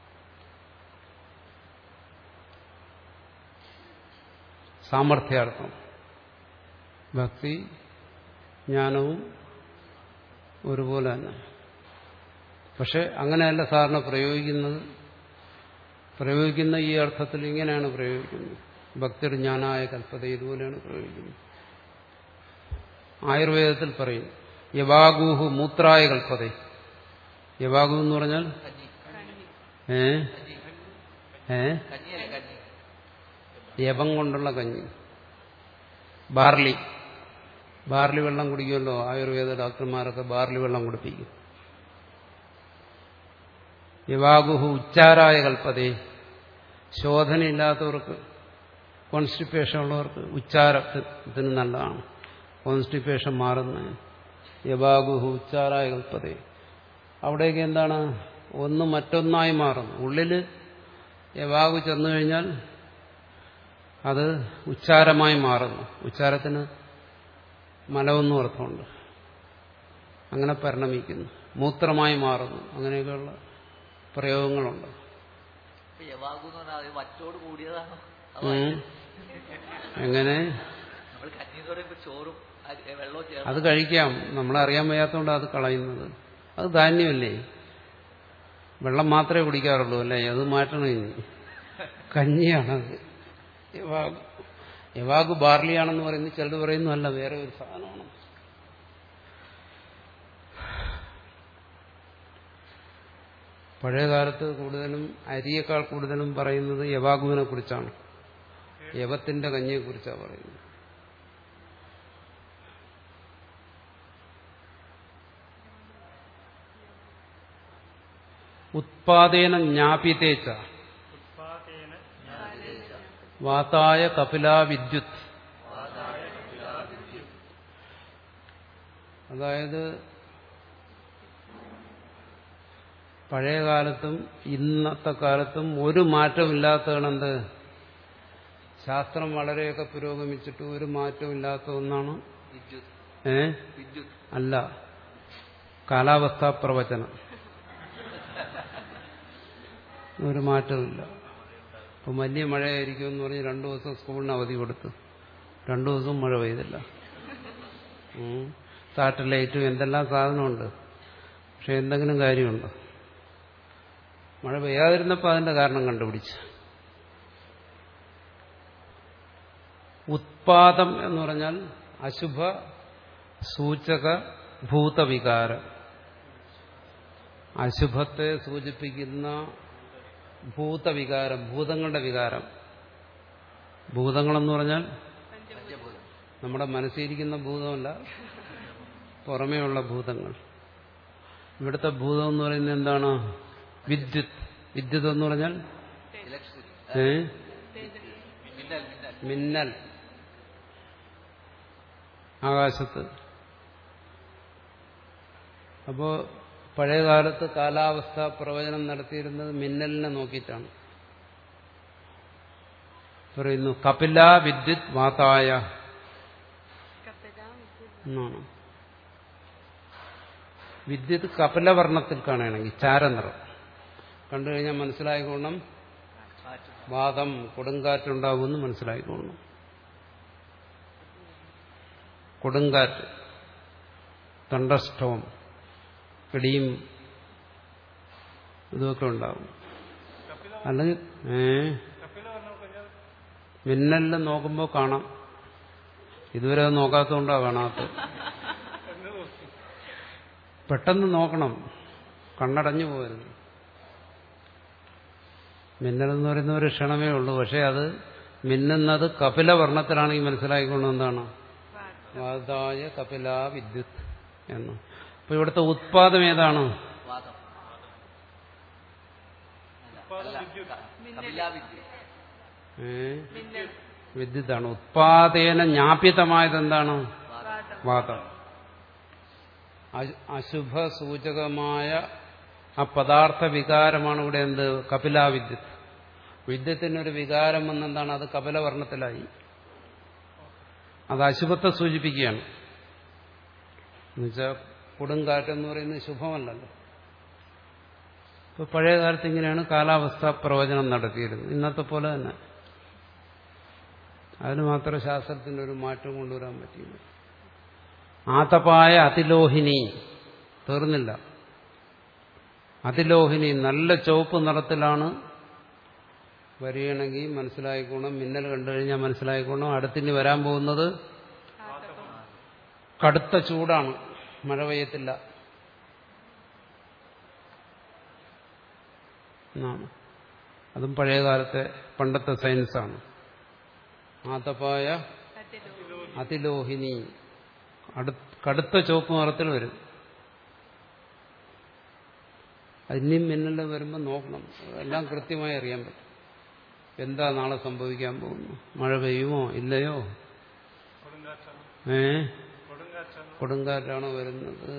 സാമർഥ്യാർത്ഥം ഭക്തി ജ്ഞാനവും ഒരുപോലെ തന്നെ പക്ഷെ അങ്ങനെയല്ല സാറിന് പ്രയോഗിക്കുന്നത് പ്രയോഗിക്കുന്ന ഈ അർത്ഥത്തിൽ ഇങ്ങനെയാണ് പ്രയോഗിക്കുന്നത് ഭക്തിയുടെ ജ്ഞാനായ കൽപ്പത ഇതുപോലെയാണ് പ്രയോഗിക്കുന്നത് ആയുർവേദത്തിൽ പറയും യവാഗൂഹു മൂത്രായ കൽപ്പത യവാഗു എന്ന് പറഞ്ഞാൽ കഞ്ഞി ഏ കഞ്ഞി ഏ കഞ്ഞിയല്ലേ കഞ്ഞി യവം കൊണ്ടുള്ള കഞ്ഞി ബാർലി ബാർലി വെള്ളം കുടിക്കുമല്ലോ ആയുർവേദ ഡോക്ടർമാരൊക്കെ ബാർലി വെള്ളം കുടിപ്പിക്കും യവാഗുഹു ഉച്ചാരായ കൽപ്പതേ ശോധനയില്ലാത്തവർക്ക് കോൺസ്റ്റിപ്പേഷൻ ഉള്ളവർക്ക് ഉച്ചാരത്തിന് നല്ലതാണ് കോൺസ്റ്റിപ്പേഷൻ മാറുന്നതിന് യവാഗുഹു ഉച്ചാരായ കൽപ്പതേ അവിടേക്ക് എന്താണ് ഒന്ന് മറ്റൊന്നായി മാറുന്നു ഉള്ളിൽ യവാഗു ചെന്നു കഴിഞ്ഞാൽ അത് ഉച്ചാരമായി മാറുന്നു ഉച്ചാരത്തിന് മലമെന്നും അർത്ഥമുണ്ട് അങ്ങനെ പരിണമിക്കുന്നു മൂത്രമായി മാറുന്നു അങ്ങനെയൊക്കെയുള്ള പ്രയോഗങ്ങളുണ്ട് ഇപ്പൊ യവാഗു എന്ന് പറഞ്ഞാൽ അത് മറ്റോട് കൂടിയതാണോ അതോ ഉം. എങ്ങനെ നമ്മൾ കഞ്ഞി എന്ന് പറയുമ്പോ ചോറും അരി- വെള്ളവും ചേർന്ന് അത് കഴിക്കാം നമ്മളറിയാൻ വയ്യാത്തതുകൊണ്ട് അത് കളയുന്നത് അത് ധാന്യമല്ലേ വെള്ളം മാത്രമേ കുടിക്കാറുള്ളൂ അല്ലേ അത് മാറ്റണം ഇനി കഞ്ഞിയാണത് യവാഗു യവാഗു ബാർലിയാണെന്ന് പറയുന്നത് ചിലത് പറയുന്നു അല്ല വേറെ ഒരു സാധനമാണ് പഴയ കാലത്ത് കൂടുതലും അരിയേക്കാൾ കൂടുതലും പറയുന്നത് യവാഗുവിനെ കുറിച്ചാണ് യവത്തിന്റെ കഞ്ഞിയെ കുറിച്ചാണ് പറയുന്നത് ഉത്പാദേന ജ്ഞാപിതേച്ച ഉത്പാദേന വാതായ കപിലാ വിദ്യുത് അതായത് പഴയ കാലത്തും ഇന്നത്തെ കാലത്തും ഒരു മാറ്റമില്ലാത്തതാണെന്ത് ശാസ്ത്രം വളരെയൊക്കെ പുരോഗമിച്ചിട്ട് ഒരു മാറ്റമില്ലാത്ത ഒന്നാണ് വിദ്യുത് ഏ വിദ്യുത് അല്ല കാലാവസ്ഥാ പ്രവചനം ഒരു മാറ്റമില്ല ഇപ്പം വലിയ മഴയായിരിക്കും എന്ന് പറഞ്ഞ് രണ്ടു ദിവസം സ്കൂളിന് അവധി കൊടുത്തു രണ്ടു ദിവസം മഴ പെയ്തില്ല ഉം. സാറ്റലൈറ്റും എന്തെല്ലാം സാധനമുണ്ട് പക്ഷെ എന്തെങ്കിലും കാര്യമുണ്ടോ മഴ പെയ്യാതിരുന്നപ്പോൾ അതിന്റെ കാരണം കണ്ടുപിടിച്ചു ഉത്പാദം എന്ന് പറഞ്ഞാൽ അശുഭ സൂചക ഭൂതവികാരം അശുഭത്തെ സൂചിപ്പിക്കുന്ന ഭൂതവികാരം ഭൂതങ്ങളുടെ വികാരം ഭൂതങ്ങളെന്ന് പറഞ്ഞാൽ പഞ്ചഭൂതം നമ്മുടെ മനസ്സിരിക്കുന്ന ഭൂതമല്ല പുറമേയുള്ള ഭൂതങ്ങൾ ഇവിടുത്തെ ഭൂതം എന്ന് പറയുന്നത് എന്താണ് വിദ്യുത് വിദ്യുത് എന്ന് പറഞ്ഞാൽ ഇലക്ട്രിസിറ്റി ഏ? മിന്നൽ മിന്നൽ മിന്നൽ ആകാശത്ത് അപ്പോ പഴയകാലത്ത് കാലാവസ്ഥ പ്രവചനം നടത്തിയിരുന്നത് മിന്നലിനെ നോക്കിയിട്ടാണ് പറയുന്നു കപില വിദ്യുത് വാതായ കപ്പലാം എന്നാണ് വിദ്യുത് കപിലവർണ്ണത്തിൽ കാണുകയാണെങ്കിൽ ചാരനിറം കണ്ടു കഴിഞ്ഞാൽ മനസ്സിലായിക്കോണം കാറ്റ് വാദം കൊടുങ്കാറ്റുണ്ടാകുമെന്ന് മനസ്സിലായിക്കോണം കൊടുങ്കാറ്റ് തണ്ടസ്റ്റോം ഇടിയും ഇതൊക്കെ ഉണ്ടാകും അല്ലെങ്കിൽ ഏ കപില പറഞ്ഞു കഴിഞ്ഞാൽ മിന്നലിൽ നോക്കുമ്പോൾ കാണാം ഇതുവരെ അത് നോക്കാത്തതുകൊണ്ടാണ് കാണാത്തത് എന്ന് തോന്നി പെട്ടെന്ന് നോക്കണം കണ്ണടഞ്ഞു പോകരുത് മിന്നലെന്ന് പറയുന്ന ഒരു ക്ഷണമേ ഉള്ളൂ പക്ഷെ അത് മിന്നുന്നത് കപിലവർണ്ണത്തിലാണെങ്കിൽ മനസ്സിലാക്കിക്കൊണ്ട് എന്താണ് വാതായ കപില വിദ്യുത് എന്ന് അപ്പൊ ഇവിടുത്തെ ഉത്പാദം ഏതാണ് വാദം അല്ല അല്ല കപിലാവിദ്യ ഏ മിന്നൽ വിദ്യുത്താണ് ഉത്പാദേന ജ്ഞാപിതമായത് എന്താണ് വാദം വാദം അശു- അശുഭ സൂചകമായ ആ പദാർത്ഥ വികാരമാണ് ഇവിടെ എന്ത് കപിലാവിദ്യുത് വിദ്യത്തിനൊരു വികാരം വന്നെന്താണ് അത് കപിലവർണ്ണത്തിലായി അത് അശുഭത്തെ സൂചിപ്പിക്കുകയാണ് എന്നുവെച്ചാൽ കൊടുങ്കാറ്റെന്ന് പറയുന്നത് ശുഭമല്ലല്ലോ ഇപ്പൊ പഴയ കാലത്ത് ഇങ്ങനെയാണ് കാലാവസ്ഥ പ്രവചനം നടത്തിയിരുന്നത് ഇന്നത്തെ പോലെ തന്നെ അതിന് മാത്രം ശാസ്ത്രത്തിന് ഒരു മാറ്റം കൊണ്ടുവരാൻ പറ്റിയില്ല ആതപായ അതിലോഹിനി തീർന്നില്ല അതിലോഹിനി നല്ല ചുവപ്പ് നിറത്തിലാണ് വരികയാണെങ്കിൽ മനസ്സിലായിക്കോണം മിന്നൽ കണ്ടു കഴിഞ്ഞാൽ മനസ്സിലായിക്കോണം അടുത്തിന് വരാൻ പോകുന്നത് കടുത്ത ചൂടാണ് മഴ പെയ്യത്തില്ല എന്നാണ് അതും പഴയകാലത്തെ പണ്ടത്തെ സയൻസാണ് ആതപായ അതിലോ അതിലോഹിനി അടു- കടുത്ത ചുവപ്പ് നിറത്തിൽ വരും അതിനും മിന്നൽ വരുമ്പോൾ നോക്കണം എല്ലാം കൃത്യമായി അറിയാൻ പറ്റും എന്താ നാളെ സംഭവിക്കാൻ പോകുന്നു മഴ പെയ്യുമോ ഇല്ലയോ കൊടുങ്കാറ്റാണ് ഏ കൊടുങ്കാറ്റാണ് കൊടുങ്കാറ്റാണോ വരുന്നത്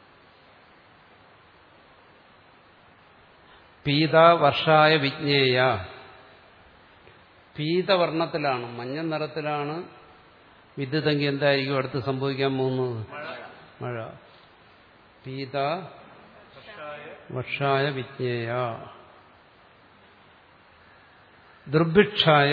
പീത വർഷായ വിജ്ഞേയ പീതവർണ്ണത്തിലാണ് മഞ്ഞ നിറത്തിലാണ് വിദ്യുതെങ്കിൽ എന്തായിരിക്കും അടുത്ത് സംഭവിക്കാൻ പോകുന്നത് മഴ പീത വർഷായ വിജ്ഞേയ ദുർഭിക്ഷായ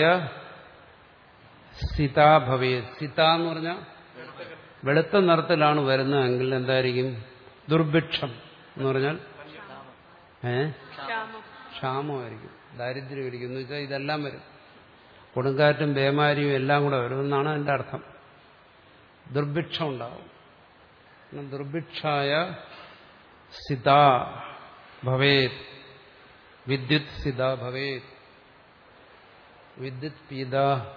സിതാ ഭവേ സിത എന്ന് പറഞ്ഞാൽ വെളുത്ത നിറത്തിലാണ് വരുന്നതെങ്കിൽ എന്തായിരിക്കും ദുർഭിക്ഷം എന്ന് പറഞ്ഞാൽ ഏ ക്ഷാമം ക്ഷാമമായിരിക്കും ദാരിദ്ര്യമായിരിക്കും എന്ന് വെച്ചാൽ ഇതെല്ലാം വരും കൊടുങ്കാറ്റും പേമാരിയും എല്ലാം കൂടെ വരുമെന്നാണ് അതിന്റെ അർത്ഥം ദുർഭിക്ഷം ഉണ്ടാവും പിന്നെ ദുർഭിക്ഷായ സിത ഭവേത് വിദ്യുത് സിത ഭവേത് വിദ്യുത് പീത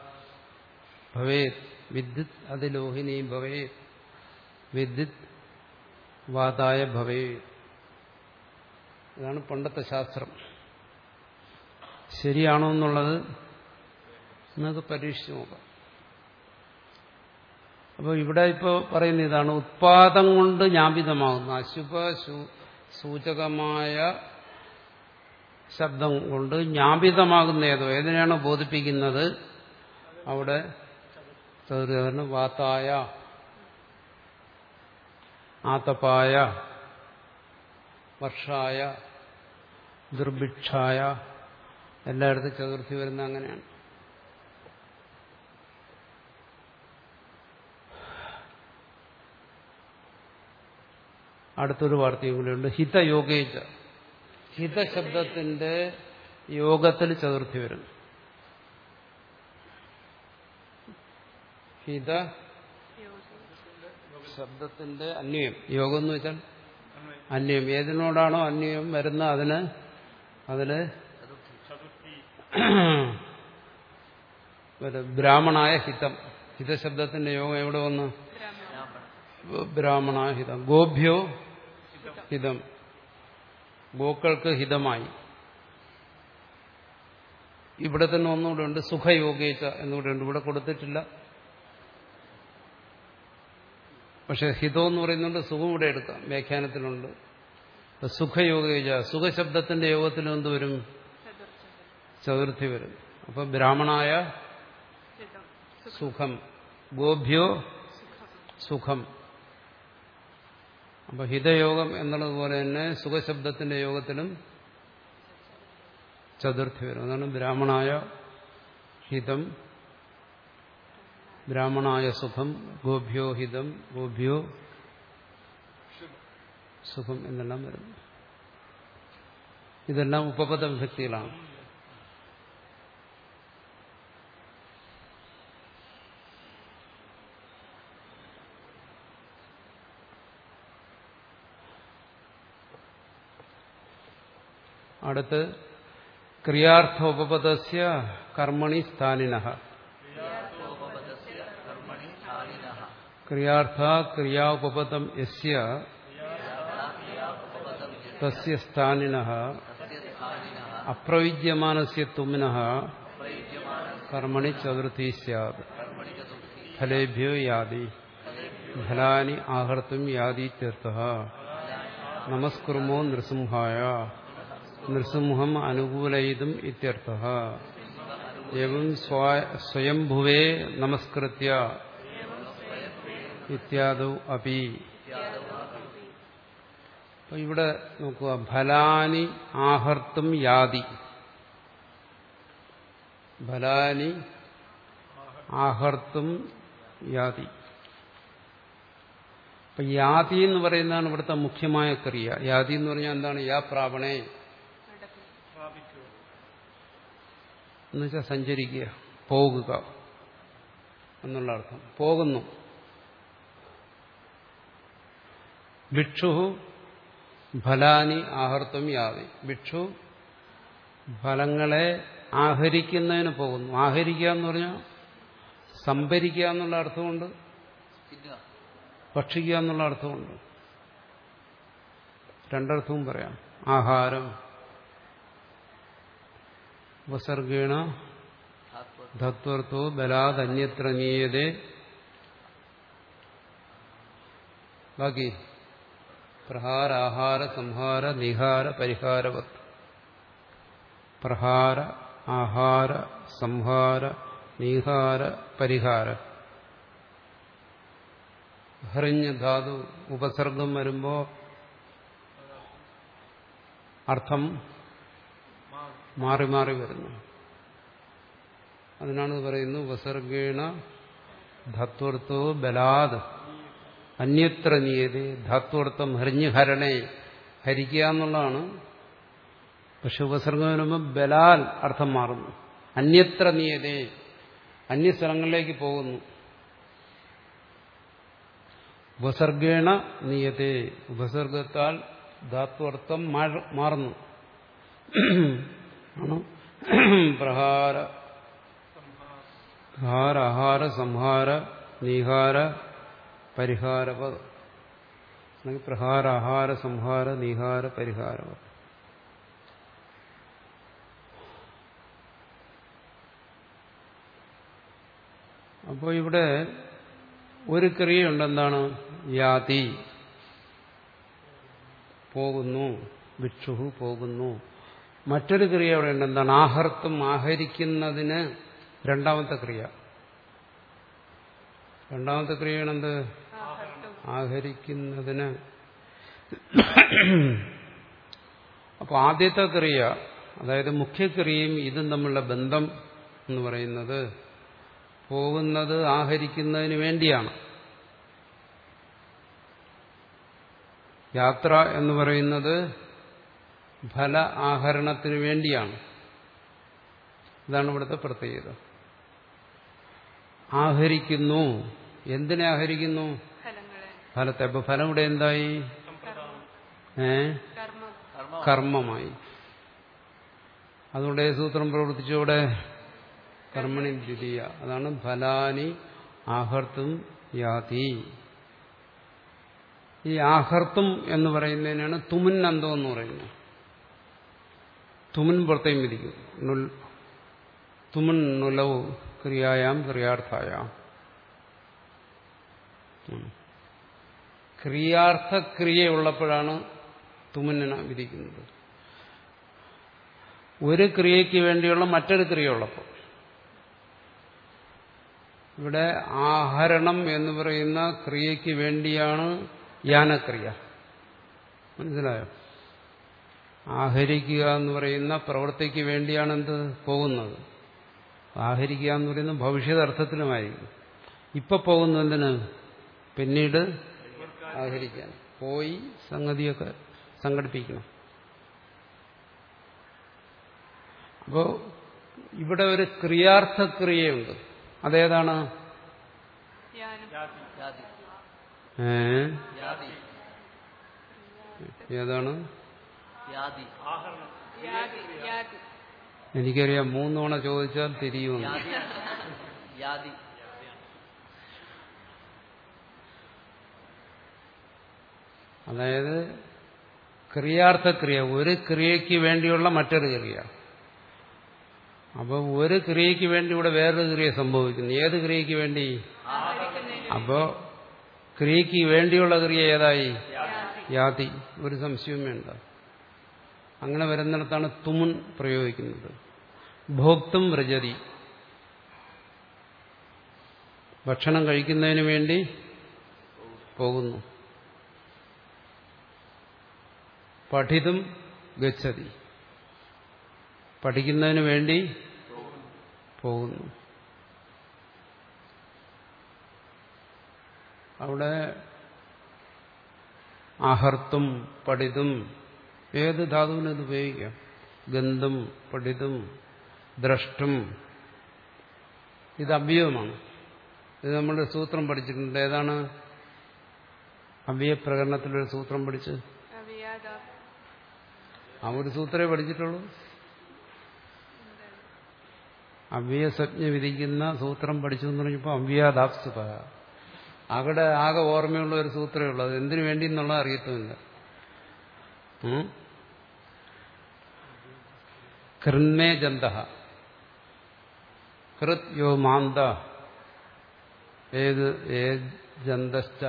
ഭവേത് വിദ്യുത് അതിലോഹിനി ഭവേത് വിദ്യുത് വാതായ ഭവേത് ഇതാണ് പണ്ടത്തെ ശാസ്ത്രം ശരിയാണോ എന്നുള്ളത് നമുക്ക് പരീക്ഷിച്ച് നോക്കാം അപ്പോൾ ഇവിടെ ഇപ്പോൾ പറയുന്ന ഇതാണ് ഉത്പാദം കൊണ്ട് ജ്ഞാപിതമാകുന്ന അശുഭ സൂ- സൂചകമായ ശബ്ദം കൊണ്ട് ജ്ഞാപിതമാകുന്ന ഏതോ ഏതിനെയാണോ ബോധിപ്പിക്കുന്നത് അവിടെ ചതുർഗതന് വാത്തായ ആതപായ വർഷായ ദുർഭിക്ഷായ എല്ലായിടത്തും ചതുർത്ഥി വരുന്ന അങ്ങനെയാണ് അടുത്തൊരു വാർത്തയും കൂടിയുണ്ട് ഹിതയോഗേജ ഹിതശബ്ദത്തിന്റെ യോഗത്തിൽ ചതുർത്ഥി വരും ഹിത യോഗ ശബ്ദത്തിന്റെ അന്വയം യോഗം എന്ന് വെച്ചാൽ അന്വയം ഏതിനോടാണോ അന്വയം വരുന്ന അതിന് അതില് ചതുർത്ഥി ഒരു ബ്രാഹ്മണായ ഹിതം ഹിതശബ്ദത്തിന്റെ യോഗം എവിടെ വന്നു ബ്രാഹ്മണായ ഹിതം ഗോഭ്യോ ഹിതം ഗോക്കൾക്ക് ഹിതമായി ഇവിടെ തന്നെ ഒന്നുകൂടെ ഉണ്ട് സുഖയോഗേച്ച എന്നുകൂടെ ഉണ്ട് ഇവിടെ കൊടുത്തിട്ടില്ല പക്ഷെ ഹിതം എന്ന് പറയുന്നുണ്ട് സുഖം ഇവിടെ എടുക്കാം വ്യാഖ്യാനത്തിലുണ്ട് ഇപ്പൊ സുഖയോഗേച്ച സുഖശബ്ദത്തിന്റെ യോഗത്തിൽ എന്ത് വരും ചതുർത്ഥി വരും അപ്പൊ ബ്രാഹ്മണായ ഹിതം സുഖം ഗോഭ്യോ സുഖം അപ്പൊ ഹിതയോഗം എന്നുള്ളതുപോലെ തന്നെ സുഖശബ്ദത്തിന്റെ യോഗത്തിലും ചതുർത്ഥി വരും അതാണ് ബ്രാഹ്മണായ ഹിതം ബ്രാഹ്മണായ സുഖം ഗോഭ്യോ ഹിതം ഗോഭ്യോ സുഖം എന്നെല്ലാം വരുന്നു ഇതെല്ലാം ഉപപദ വിഭക്തികളാണ് അടുത്ത് ക്രിയാർത്ഥോപപദസ്യ കർമ്മണി സ്ഥാനിന ക്രിയാർത്ഥ ക്രിയാപപദം യസ്യ തസ്യ സ്ഥാനിന അപ്രവിദ്യമാനസ്യ തുമ്മിന കർമ്മണി ചതുർത്ഥി സ്യാത് ഫലേഭ്യോ യാതി ഫലാനി ആഹർത്തും യാതീത്യർത്ഥ നമസ്കുർമോ നൃസിംഹായ നൃസിംഹം അനുകൂലയിതും ഇത്യർത്ഥ എവം സ്വയംഭുവേ നമസ്കൃത്യ ഇത്യാദൗ അപി അപ്പൊ ഇവിടെ നോക്കുക ഫലാനി ആഹർത്തും യാതി ഫലാനി ആഹർത്തും യാതി അപ്പൊ യാതി എന്ന് പറയുന്നതാണ് ഇവിടുത്തെ മുഖ്യമായ ക്രിയ യാതി എന്ന് പറഞ്ഞാൽ എന്താണ് യാ പ്രാവണേ പ്രാപിക്കുക എന്നുവെച്ചാൽ സഞ്ചരിക്കുക പോകുക എന്നുള്ള അർത്ഥം പോകുന്നു ഭിക്ഷു ഫലാനി ആഹർത്തും യാതി ഭിക്ഷു ഫലങ്ങളെ ആഹരിക്കുന്നതിന് പോകുന്നു ആഹരിക്കുക എന്ന് പറഞ്ഞാൽ സംഭരിക്കുക എന്നുള്ള അർത്ഥമുണ്ട് തിന്നുക ഭക്ഷിക്കുക എന്നുള്ള അർത്ഥമുണ്ട് രണ്ടർത്ഥവും പറയാം ആഹാരം ഉപസർഗേണ ധാത്വ ധത്വർത്ഥോ ബലാദന്യത്ര നീയതേ ബാക്കി പ്രഹാര ആഹാര സംഹാര നിഹാര പരിഹാരവത് പ്രഹാര ആഹാര സംഹാര നിഹാര പരിഹാര ഹൃഞ്ഞ് ധാതു ഉപസർഗം വരുമ്പോ അർത്ഥം മാറി മാറി വരുന്നു അതിനാണ് ഇത് പറയുന്നത് ഉപസർഗേണ ധത്വർത്ഥോ ബലാദ് അന്യത്ര നിയതി ധാത്വർത്ഥം ഹരിഞ്ഞ് ഹരണേ ഹരിക്കുക എന്നുള്ളതാണ് പക്ഷെ ഉപസർഗം വരുമ്പോൾ ബലാൽ അർത്ഥം മാറുന്നു അന്യത്ര നിയതേ അന്യസ്ഥലങ്ങളിലേക്ക് പോകുന്നു ഉപസർഗേണ നിയതേ ഉപസർഗത്താൽ ധാത്വർത്ഥം മാറ- മാറുന്നു ആണ് പ്രഹാര പ്രഹാര ആഹാര സംഹാര നീഹാര പരിഹാരപദ അല്ലെങ്കിൽ പ്രഹാര ആഹാര സംഹാര നീഹാര പരിഹാരപദ അപ്പോൾ ഇവിടെ ഒരു ക്രിയയുണ്ട് എന്താണ് യാതി പോകുന്നു ഭിക്ഷുഹു പോകുന്നു മറ്റൊരു ക്രിയ അവിടെ ഉണ്ട് എന്താണ് ആഹർത്തും ആഹരിക്കുന്നതിന് രണ്ടാമത്തെ ക്രിയ രണ്ടാമത്തെ ക്രിയയാണ് എന്ത് ആഹരിക്കുന്നതിന് അപ്പോൾ ആദ്യത്തെ ക്രിയ അതായത് മുഖ്യക്രിയയും ഇതും തമ്മിലുള്ള ബന്ധം എന്ന് പറയുന്നത് പോകുന്നത് ആഹരിക്കുന്നതിന് വേണ്ടിയാണ് യാത്ര എന്ന് പറയുന്നത് ഫല ആഹരണത്തിന് വേണ്ടിയാണ് ഇതാണ് ഇവിടുത്തെ പ്രത്യേകത ആഹരിക്കുന്നു എന്തിനെ ആഹരിക്കുന്നു ഫലങ്ങളെ ഫലത്തെ അപ്പൊ ഫലം ഇവിടെ എന്തായി ഏ കർമ്മം കർമ്മം കർമ്മമായി അതുകൊണ്ട് ഏത് സൂത്രം പ്രവർത്തിച്ചു ഇവിടെ കർമ്മണി ദ്വിതീയ അതാണ് ഫലാനി ആഹർത്തും യാതി ഈ ആഹർത്തും എന്ന് പറയുന്നതിനാണ് തുമുൻ അന്തം എന്ന് പറയുന്നത് തുമുൻ പുറത്തേയും വിധിക്കും നുൽ തുമുൻ നുലവ് ക്രിയായാം ക്രിയാർത്ഥായാം ഉം. ക്രിയാർത്ഥ ക്രിയയുള്ളപ്പോഴാണ് തുമുന്നിനെ വിധിക്കുന്നത് ഒരു ക്രിയയ്ക്ക് വേണ്ടിയുള്ള മറ്റൊരു ക്രിയ ഉള്ളപ്പോൾ ഇവിടെ ആഹരണം എന്ന് പറയുന്ന ക്രിയയ്ക്ക് വേണ്ടിയാണ് യാനക്രിയ മനസ്സിലായോ ആഹരിക്കുക എന്ന് പറയുന്ന പ്രവൃത്തിക്ക് വേണ്ടിയാണ് എന്ത് പോകുന്നത് ആഹരിക്കുക എന്ന് പറയുന്നത് ഭവിഷ്യതർത്ഥത്തിലുമായിരിക്കും ഇപ്പൊ പോകുന്നു എന്തിന് പിന്നീട് ആഹരിക്കാൻ പോയി സംഗതിയൊക്കെ സംഘടിപ്പിക്കണം അപ്പോ ഇവിടെ ഒരു ക്രിയാർത്ഥ ക്രിയയുണ്ട് അതേതാണ് യാനം യാതി ഏ യാതി ഏതാണ് യാതി യാതി യാതി എനിക്കറിയാം മൂന്ന് തവണ ചോദിച്ചാൽ തിരിയുമെന്ന് യാതി യാതി അതായത് ക്രിയാർത്ഥ ക്രിയ ഒരു ക്രിയയ്ക്ക് വേണ്ടിയുള്ള മറ്റൊരു ക്രിയ അപ്പൊ ഒരു ക്രിയയ്ക്ക് വേണ്ടി ഇവിടെ വേറൊരു ക്രിയ സംഭവിക്കുന്നു ഏത് ക്രിയയ്ക്ക് വേണ്ടി അപ്പോ ക്രിയയ്ക്ക് വേണ്ടിയുള്ള ക്രിയ ഏതായി യാതി ഒരു സംശയവും വേണ്ട അങ്ങനെ വരുന്നിടത്താണ് തുമുൻ പ്രയോഗിക്കുന്നത് ഭോക്തും വ്രജതി ഭക്ഷണം കഴിക്കുന്നതിന് വേണ്ടി പോകുന്നു പഠിതും ഗച്ഛതി പഠിക്കുന്നതിന് വേണ്ടി പോകുന്നു അവിടെ ആഹർത്തും പഠിതും ഏത് ധാതുവിനും ഇത് ഉപയോഗിക്കാം ഗന്ധം പഠിതും ദ്രഷ്ടും ഇത് അവ്യവമാണ് ഇത് നമ്മൾ സൂത്രം പഠിച്ചിട്ടുണ്ട് ഏതാണ് അവ്യപ്രകരണത്തിലൊരു സൂത്രം പഠിച്ച് അവിയാദ ആ ഒരു സൂത്രമേ പഠിച്ചിട്ടുള്ളൂ അവ്യസജ്ഞ വിധിക്കുന്ന സൂത്രം പഠിച്ചു എന്ന് പറഞ്ഞപ്പോൾ അവ്യാദാപ്സുപ അവിടെ ആകെ ഓർമ്മയുള്ള ഒരു സൂത്രമേ ഉള്ളൂ അത് എന്തിനു വേണ്ടി എന്നുള്ളത് അറിയത്തുമില്ല ഉം? കൃന്മേ ജന്ത കൃത് യോ മാന്ത ഏത് ഏത് ജന്തശ്ച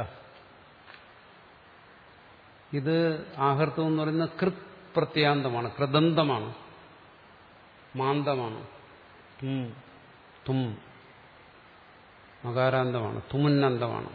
ഇത് ആഹർത്തം എന്ന് പറയുന്നത് കൃത് പ്രത്യാന്തമാണ് കൃദന്തമാണ് മാന്തമാണ് തും തും മകാരാന്തമാണ് തുമുന്നന്തമാണ്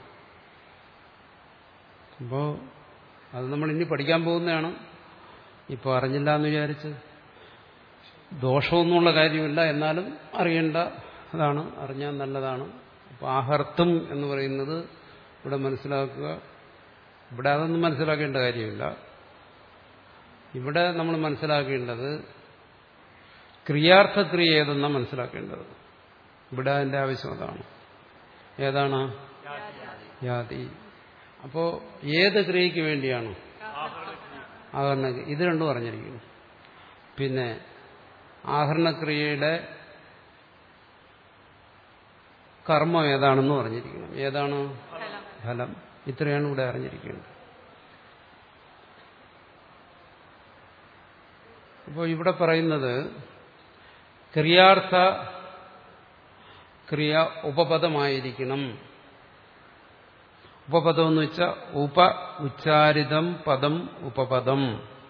അപ്പോ അത് നമ്മൾ ഇനി പഠിക്കാൻ പോകുന്നതാണ് ഇപ്പോൾ അറിഞ്ഞില്ല എന്ന് വിചാരിച്ച് ദോഷമൊന്നുമുള്ള കാര്യമില്ല എന്നാലും അറിയേണ്ട അതാണ് അറിഞ്ഞാൽ നല്ലതാണ് അപ്പോൾ ആഹർത്തം എന്ന് പറയുന്നത് ഇവിടെ മനസ്സിലാക്കുക ഇവിടെ അതൊന്നും മനസ്സിലാക്കേണ്ട കാര്യമില്ല ഇവിടെ നമ്മൾ മനസ്സിലാക്കേണ്ടത് ക്രിയാർത്ഥ ക്രിയ ഏതെന്നാണ് മനസ്സിലാക്കേണ്ടത് ഇവിടെ അതിന്റെ ആവശ്യം അതാണ് ഏതാണ് യാതി അപ്പോ ഏത് ക്രിയയ്ക്ക് വേണ്ടിയാണ് ആഹരണ ഇത് രണ്ടും അറിഞ്ഞിരിക്കുന്നു പിന്നെ ആഹരണക്രിയയുടെ കർമ്മം ഏതാണെന്ന് പറഞ്ഞിരിക്കണം ഏതാണ് ഫലം ഫലം ഇത്രയാണ് ഇവിടെ അറിഞ്ഞിരിക്കേണ്ടത് അപ്പോൾ ഇവിടെ പറയുന്നത് ക്രിയാർത്ഥ ക്രിയ ഉപപദമായിരിക്കണം ഉപപദം എന്ന് വെച്ചാൽ ഉപ ഉച്ചാരിതം പദം ഉപപദം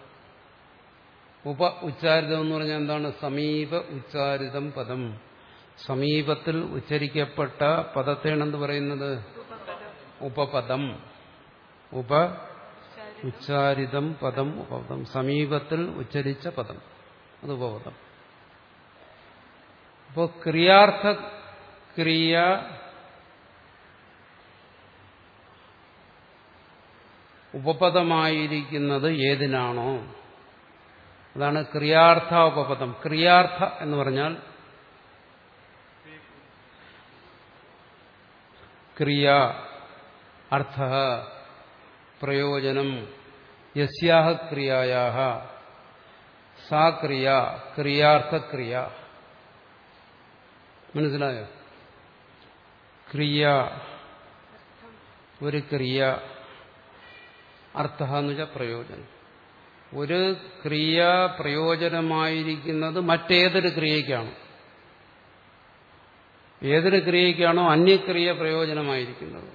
ഉപ ഉച്ചാരിതം എന്ന് പറഞ്ഞാൽ എന്താണ് സമീപ ഉച്ചാരിതം പദം സമീപത്തിൽ ഉച്ചരിക്കപ്പെട്ട പദത്തെയാണ് എന്ത് പറയുന്നത് ഉപപദം ഉപ ഉച്ചാരിതം പദം ഉപപദം സമീപത്തിൽ ഉച്ചരിച്ച പദം അത് ഉപപദം അപ്പോൾ ക്രിയാർത്ഥ ക്രിയ ഉപപദമായിരിക്കുന്നത് ഏതിനാണോ അതാണ് ക്രിയാർത്ഥ ഉപപദം ക്രിയാർത്ഥ എന്ന് പറഞ്ഞാൽ ക്രിയ അർത്ഥ പ്രയോജനം യസ്യാഹ ക്രിയായാഹ സാ ക്രിയ ക്രിയാർത്ഥക്രിയ മനസ്സിലായോ ക്രിയ ഒരു ക്രിയ അർത്ഥ എന്ന് വെച്ചാൽ പ്രയോജനം ഒരു ക്രിയ പ്രയോജനമായിരിക്കുന്നത് മറ്റേതൊരു ക്രിയയ്ക്കാണ് ഏതൊരു ക്രിയയ്ക്കാണോ അന്യക്രിയ പ്രയോജനമായിരിക്കുന്നത്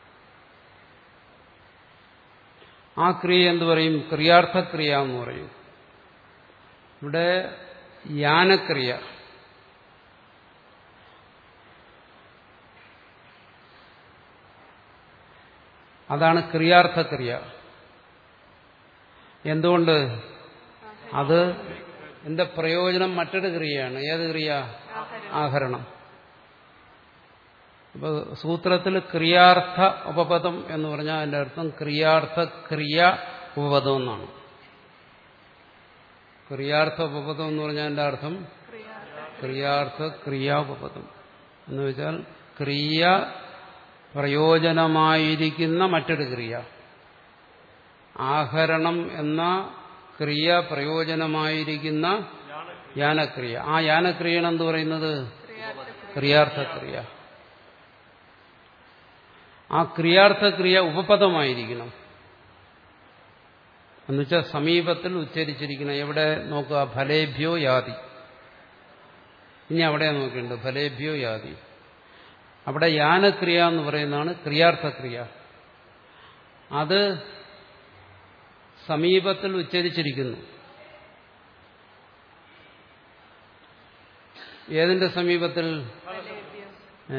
ആ ക്രിയ എന്ത് പറയും ക്രിയാർത്ഥക്രിയ എന്ന് പറയും ഇവിടെ യാനക്രിയ അതാണ് ക്രിയാർത്ഥക്രിയ എന്തുകൊണ്ട് അത് എന്റെ പ്രയോജനം മറ്റൊരു ക്രിയയാണ് ഏത് ക്രിയ ആഹരണം അപ്പൊ സൂത്രത്തിൽ ക്രിയാർത്ഥ ഉപപദം എന്ന് പറഞ്ഞാൽ അതിന്റെ അർത്ഥം ക്രിയാർത്ഥ ക്രിയ ഉപപദം എന്നാണ് ക്രിയാർത്ഥ ഉപപദം എന്ന് പറഞ്ഞാൽ അതിന്റെ അർത്ഥം ക്രിയാർത്ഥ ക്രിയാപപദം എന്ന് വെച്ചാൽ ക്രിയ പ്രയോജനമായിരിക്കുന്ന മറ്റൊരു ക്രിയ ആഹരണം എന്ന ക്രിയ പ്രയോജനമായിരിക്കുന്ന യാനക്രിയ ആ യാനക്രിയയാണ് എന്ത് പറയുന്നത് ക്രിയാർത്ഥക്രിയ ആ ക്രിയാർത്ഥക്രിയ ഉപപദമായിരിക്കണം എന്നുവെച്ചാൽ സമീപത്തിൽ ഉച്ചരിച്ചിരിക്കണം എവിടെ നോക്കുക ഫലേഭ്യോ യാതി ഇനി അവിടെ നോക്കേണ്ടത് ഫലേഭ്യോ യാതി അവിടെ യാനക്രിയ എന്ന് പറയുന്നതാണ് ക്രിയാർത്ഥക്രിയ അത് സമീപത്തിൽ ഉച്ചരിച്ചിരിക്കുന്നു ഏതിന്റെ സമീപത്തിൽ ഏ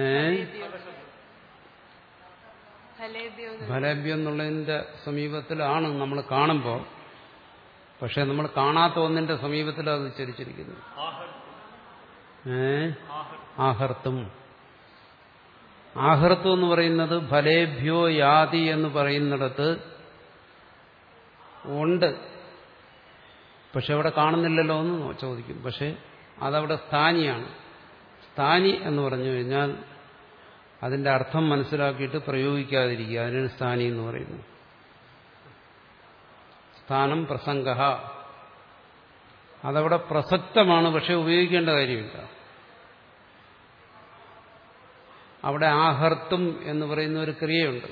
ഫലേദ്യോ ഫലഭ്യം എന്നുള്ളതിന്റെ സമീപത്തിലാണ് നമ്മൾ കാണുമ്പോൾ പക്ഷെ നമ്മൾ കാണാത്ത ഒന്നിന്റെ സമീപത്തിൽ അത് ഉച്ചരിച്ചിരിക്കുന്നു ഏ ആഹർത്തും ആഹർത്തും എന്ന് പറയുന്നത് ഫലേഭ്യോ യാതി എന്ന് പറയുന്നിടത്ത് ഉണ്ട് പക്ഷെ അവിടെ കാണുന്നില്ലല്ലോ എന്ന് ചോദിക്കും പക്ഷെ അതവിടെ സ്ഥാനിയാണ് സ്ഥാനി എന്ന് പറഞ്ഞു കഴിഞ്ഞാൽ അതിന്റെ അർത്ഥം മനസ്സിലാക്കിയിട്ട് പ്രയോഗിക്കാതിരിക്കുക അതിനാണ് സ്ഥാനി എന്ന് പറയുന്നു സ്ഥാനം പ്രസംഗ അതവിടെ പ്രസക്തമാണ് പക്ഷെ ഉപയോഗിക്കേണ്ട കാര്യമില്ല അവിടെ ആഹർത്തും എന്ന് പറയുന്ന ഒരു ക്രിയയുണ്ട്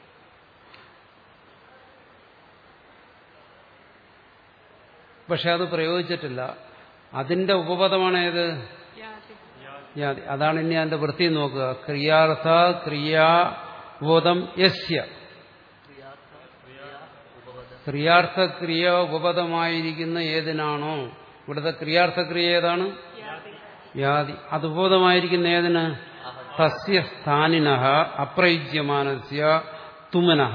പക്ഷെ അത് പ്രയോഗിച്ചിട്ടില്ല അതിന്റെ ഉപപദമാണ് ഏത് യാതി യാതി അതാണ് ഇനി അതിന്റെ വൃത്തി നോക്കുക ക്രിയാർത്ഥ ക്രിയാബോധം യസ്യ ക്രിയാർത്ഥ ക്രിയ ഉപപദമായിരിക്കുന്ന ഏതിനാണോ ഇവിടുത്തെ ക്രിയാർത്ഥ ക്രിയ ഏതാണ് യാതി അത് ഉപപദമായിരിക്കുന്ന ഏതിന് തസ്യ സ്ഥാനിന അപ്രയുജ്യമാനസ്യ തുമനഃ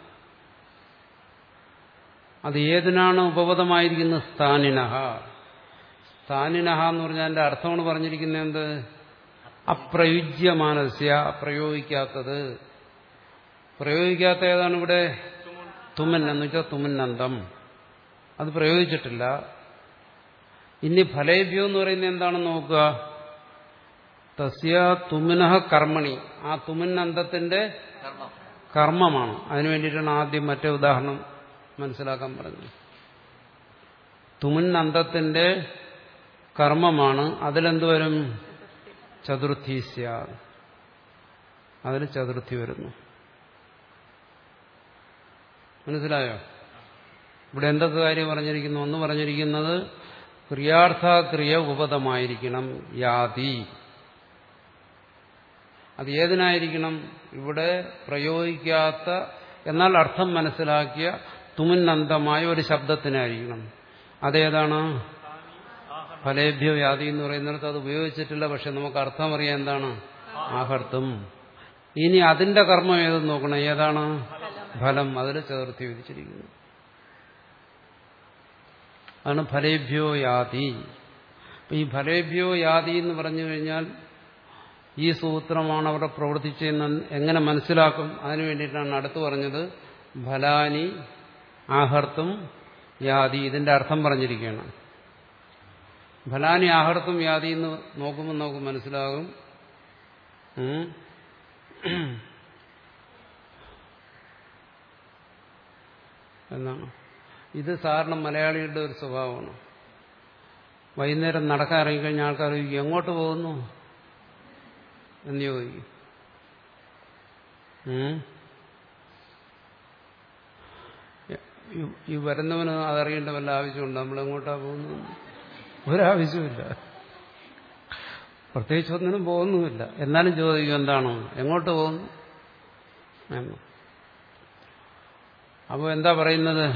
അത് ഏതിനാണ് ഉപപദമായിരിക്കുന്ന സ്ഥാനിനഹ സ്ഥാനിനഹ എന്ന് പറഞ്ഞാൽ അതിന്റെ അർത്ഥമാണ് പറഞ്ഞിരിക്കുന്നത് എന്ത് അപ്രയുജ്യമാനസ്യ പ്രയോഗിക്കാത്തത് പ്രയോഗിക്കാത്ത ഏതാണ് ഇവിടെ തുമൻ എന്ന് വെച്ചാൽ തുമന്നന്തം അത് പ്രയോഗിച്ചിട്ടില്ല ഇനി ഫലേഭ്യം എന്ന് പറയുന്നത് എന്താണെന്ന് നോക്കുക തസ്യ തുമിനഹ കർമ്മണി ആ തുമിന്നന്തത്തിന്റെ കർമ്മം കർമ്മമാണ് അതിനു വേണ്ടിയിട്ടാണ് ആദ്യം മറ്റേ ഉദാഹരണം മനസ്സിലാക്കാൻ പറഞ്ഞത് തുമിന്നന്തത്തിന്റെ കർമ്മമാണ് അതിലെന്ത് വരും ചതുർത്ഥി സ്യാദ് അതിൽ ചതുർത്ഥി വരുന്നു മനസ്സിലായോ ഇവിടെ എന്തൊക്കെ കാര്യം പറഞ്ഞിരിക്കുന്നു ഒന്ന് പറഞ്ഞിരിക്കുന്നത് ക്രിയാർത്ഥാക്രിയ ഉപതമായിരിക്കണം യാതി അത് ഏതിനായിരിക്കണം ഇവിടെ പ്രയോഗിക്കാത്ത എന്നാൽ അർത്ഥം മനസ്സിലാക്കിയ തുമിന്നന്തമായ ഒരു ശബ്ദത്തിനായിരിക്കണം അതേതാണ് ഫലേഭ്യോ യാതി എന്ന് പറയുന്നിടത്ത് അത് ഉപയോഗിച്ചിട്ടില്ല പക്ഷെ നമുക്ക് അർത്ഥം അറിയാം എന്താണ് ആഹർത്തും ഇനി അതിന്റെ കർമ്മം ഏതെന്ന് നോക്കണം ഏതാണ് ഫലം അതിൽ ചേർത്തി വിധിച്ചിരിക്കുന്നു അതാണ് ഫലേഭ്യോ യാതി അപ്പൊ ഈ ഫലേഭ്യോ യാതി എന്ന് പറഞ്ഞു കഴിഞ്ഞാൽ ഈ സൂത്രമാണ് അവിടെ പ്രവർത്തിച്ചതെന്ന് എങ്ങനെ മനസ്സിലാക്കും അതിനു വേണ്ടിയിട്ടാണ് അടുത്ത് പറഞ്ഞത് ഫലാനി ആഹർത്തും യാതി ഇതിന്റെ അർത്ഥം പറഞ്ഞിരിക്കുകയാണ് ഫലാനി ആഹർത്തും യാതി എന്ന് നോക്കുമ്പോൾ നമുക്ക് മനസ്സിലാകും ഉം. എന്നാണ് ഇത് സാധാരണ മലയാളികളുടെ ഒരു സ്വഭാവമാണ് വൈകുന്നേരം നടക്കാൻ ഇറങ്ങിക്കഴിഞ്ഞാൽ ആൾക്കാർ ചോദിക്കും എങ്ങോട്ട് പോകുന്നു എന്ന് ചോദിക്കും ഉം? ഈ- ഈ വരുന്നവന് അതറിയേണ്ട വല്ല ആവശ്യമുണ്ട് നമ്മൾ എങ്ങോട്ടാ പോകുന്നു ഒരാവശ്യമില്ല പ്രത്യേകിച്ച് ഒന്നിനും പോകുന്നുമില്ല എന്നാലും ചോദിക്കും എന്താണ് എങ്ങോട്ട് പോകുന്നു എന്ന് അപ്പോൾ എന്താ പറയുന്നത്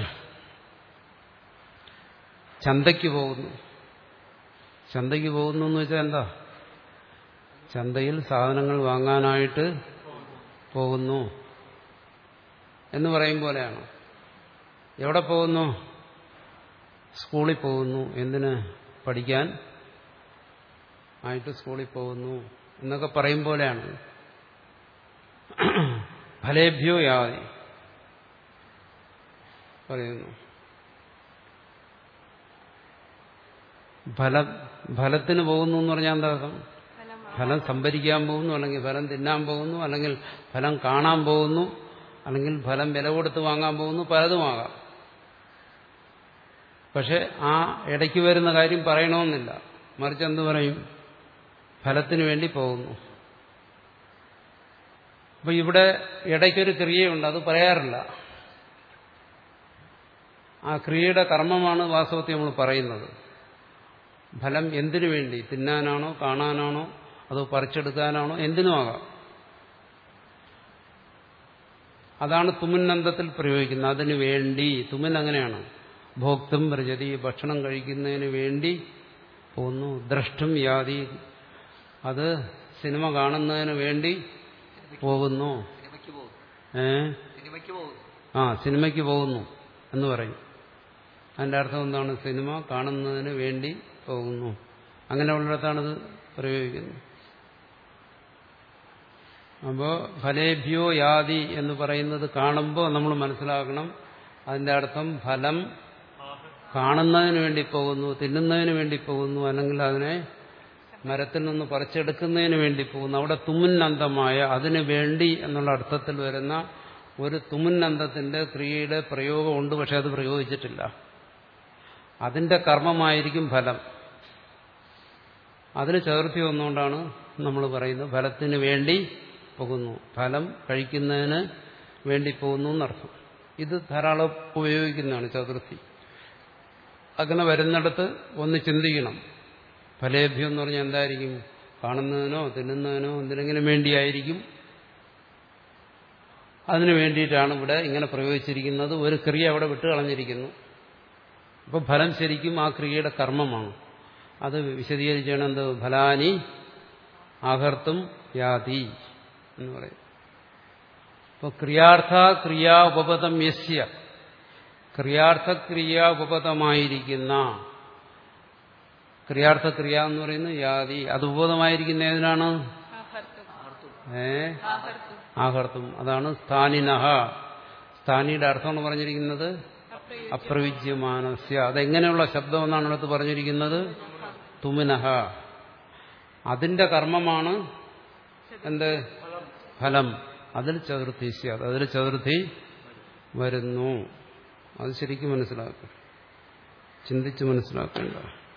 ചന്തയ്ക്ക് പോകുന്നു ചന്തയ്ക്ക് പോകുന്നു എന്ന് വെച്ചാൽ എന്താ ചന്തയിൽ സാധനങ്ങൾ വാങ്ങാനായിട്ട് പോകുന്നു എന്ന് പറയും പോലെയാണ് എവിടെ പോകുന്നു സ്കൂളിൽ പോകുന്നു എന്തിന് പഠിക്കാൻ ആയിട്ട് സ്കൂളിൽ പോകുന്നു എന്നൊക്കെ പറയും പോലെയാണ് ഫലേഭ്യോ യാതി പറയുന്നു ഫലം ഫലത്തിന് പോകുന്നു എന്ന് പറഞ്ഞാൽ എന്താ അർത്ഥം ഫലം ഫലം സംഭരിക്കാൻ പോകുന്നു അല്ലെങ്കിൽ ഫലം തിന്നാൻ പോകുന്നു അല്ലെങ്കിൽ ഫലം കാണാൻ പോകുന്നു അല്ലെങ്കിൽ ഫലം വില കൊടുത്ത് വാങ്ങാൻ പോകുന്നു പലതുമാകാം പക്ഷെ ആ ഇടയ്ക്ക് വരുന്ന കാര്യം പറയണമെന്നില്ല മറിച്ച് എന്ത് പറയും ഫലത്തിന് വേണ്ടി പോകുന്നു അപ്പൊ ഇവിടെ ഇടയ്ക്കൊരു ക്രിയയുണ്ട് അത് പറയാറില്ല ആ ക്രിയയുടെ കർമ്മമാണ് വാസ്തവത്തിൽ നമ്മൾ പറയുന്നത് ഫലം എന്തിനു വേണ്ടി തിന്നാനാണോ കാണാനാണോ അതോ പറിച്ചെടുക്കാനാണോ എന്തിനുമാകാം അതാണ് തുമുന്നന്തത്തിൽ പ്രയോഗിക്കുന്നത് അതിനു വേണ്ടി തുമൻ അങ്ങനെയാണ് ഭോക്തം പ്രജതി ഭക്ഷണം കഴിക്കുന്നതിന് വേണ്ടി പോകുന്നു ദ്രഷ്ടും യാതി അത് സിനിമ കാണുന്നതിന് വേണ്ടി പോകുന്നു സിനിമയ്ക്ക് പോകുന്നു ഏ സിനിമയ്ക്ക് പോകുന്നു ആ സിനിമയ്ക്ക് പോകുന്നു എന്ന് പറയും അതിന്റെ അർത്ഥം എന്താണ് സിനിമ കാണുന്നതിന് വേണ്ടി പോകുന്നു അങ്ങനെയുള്ളിടത്താണിത് പ്രയോഗിക്കുന്നത് അപ്പോൾ ഫലേഭ്യോ യാതി എന്ന് പറയുന്നത് കാണുമ്പോൾ നമ്മൾ മനസ്സിലാക്കണം അതിന്റെ അർത്ഥം ഫലം കാണുന്നതിന് വേണ്ടി പോകുന്നു തിന്നുന്നതിന് വേണ്ടി പോകുന്നു അല്ലെങ്കിൽ അതിനെ മരത്തിൽ നിന്ന് പറിച്ചെടുക്കുന്നതിന് വേണ്ടി പോകുന്നു അവിടെ തുമുന്നന്തമായ അതിനു വേണ്ടി എന്നുള്ള അർത്ഥത്തിൽ വരുന്ന ഒരു തുമുന്നന്തത്തിന്റെ ക്രിയയുടെ പ്രയോഗമുണ്ട് പക്ഷെ അത് പ്രയോഗിച്ചിട്ടില്ല അതിന്റെ കർമ്മമായിരിക്കും ഫലം അതിന് ചേർത്തി വന്നുകൊണ്ടാണ് നമ്മൾ പറയുന്നത് ഫലത്തിന് വേണ്ടി പോകുന്നു ഫലം കഴിക്കുന്നതിന് വേണ്ടി പോകുന്നു എന്നർത്ഥം ഇത് ധാരാളം ഉപയോഗിക്കുന്നതാണ് ചതുർത്ഥി അങ്ങനെ വരുന്നിടത്ത് ഒന്ന് ചിന്തിക്കണം ഫലേഭ്യം എന്ന് പറഞ്ഞാൽ എന്തായിരിക്കും കാണുന്നതിനോ തിന്നുന്നതിനോ എന്തിനെങ്കിലും വേണ്ടിയായിരിക്കും അതിനു വേണ്ടിയിട്ടാണ് ഇവിടെ ഇങ്ങനെ പ്രയോഗിച്ചിരിക്കുന്നത് ഒരു ക്രിയ അവിടെ വിട്ടുകളഞ്ഞിരിക്കുന്നു അപ്പോൾ ഫലം ശരിക്കും ആ ക്രിയയുടെ കർമ്മമാണ് അത് വിശദീകരിച്ചാണ് എന്ത് ഫലാനി ആഹർത്തും യാതി എന്ന് പറയും അപ്പോൾ ക്രിയാർത്ഥ ക്രിയാ ഉപപദം യസ്യ ക്രിയാർത്ഥ ക്രിയ ഉപപദമായിരിക്കുന്ന ക്രിയാർത്ഥ ക്രിയ എന്ന് പറയുന്നത് യാതി അത് ഉപപദമായിരിക്കുന്ന ഏതിനാണ് ആഹർത്തും ഏ ആഹർത്തും ആഹർത്തും അതാണ് സ്ഥാനിനഹ സ്ഥാനിയുടെ അർത്ഥം എന്ന് പറഞ്ഞിരിക്കുന്നത് അപ്രയോ അപ്രവിജ്യമാനസ്യ അതെങ്ങനെയുള്ള ശബ്ദം എന്നാണ് അടുത്ത് പറഞ്ഞിരിക്കുന്നത് തുമിനഹ അതിന്റെ കർമ്മമാണ് എന്ത് ഫലം അതിൽ ചതുർത്ഥി സ്യാത് അതിൽ ചതുർത്ഥി വരുന്നു അത് ശരിക്കും മനസ്സിലാക്കും ചിന്തിച്ച് മനസ്സിലാക്കേണ്ട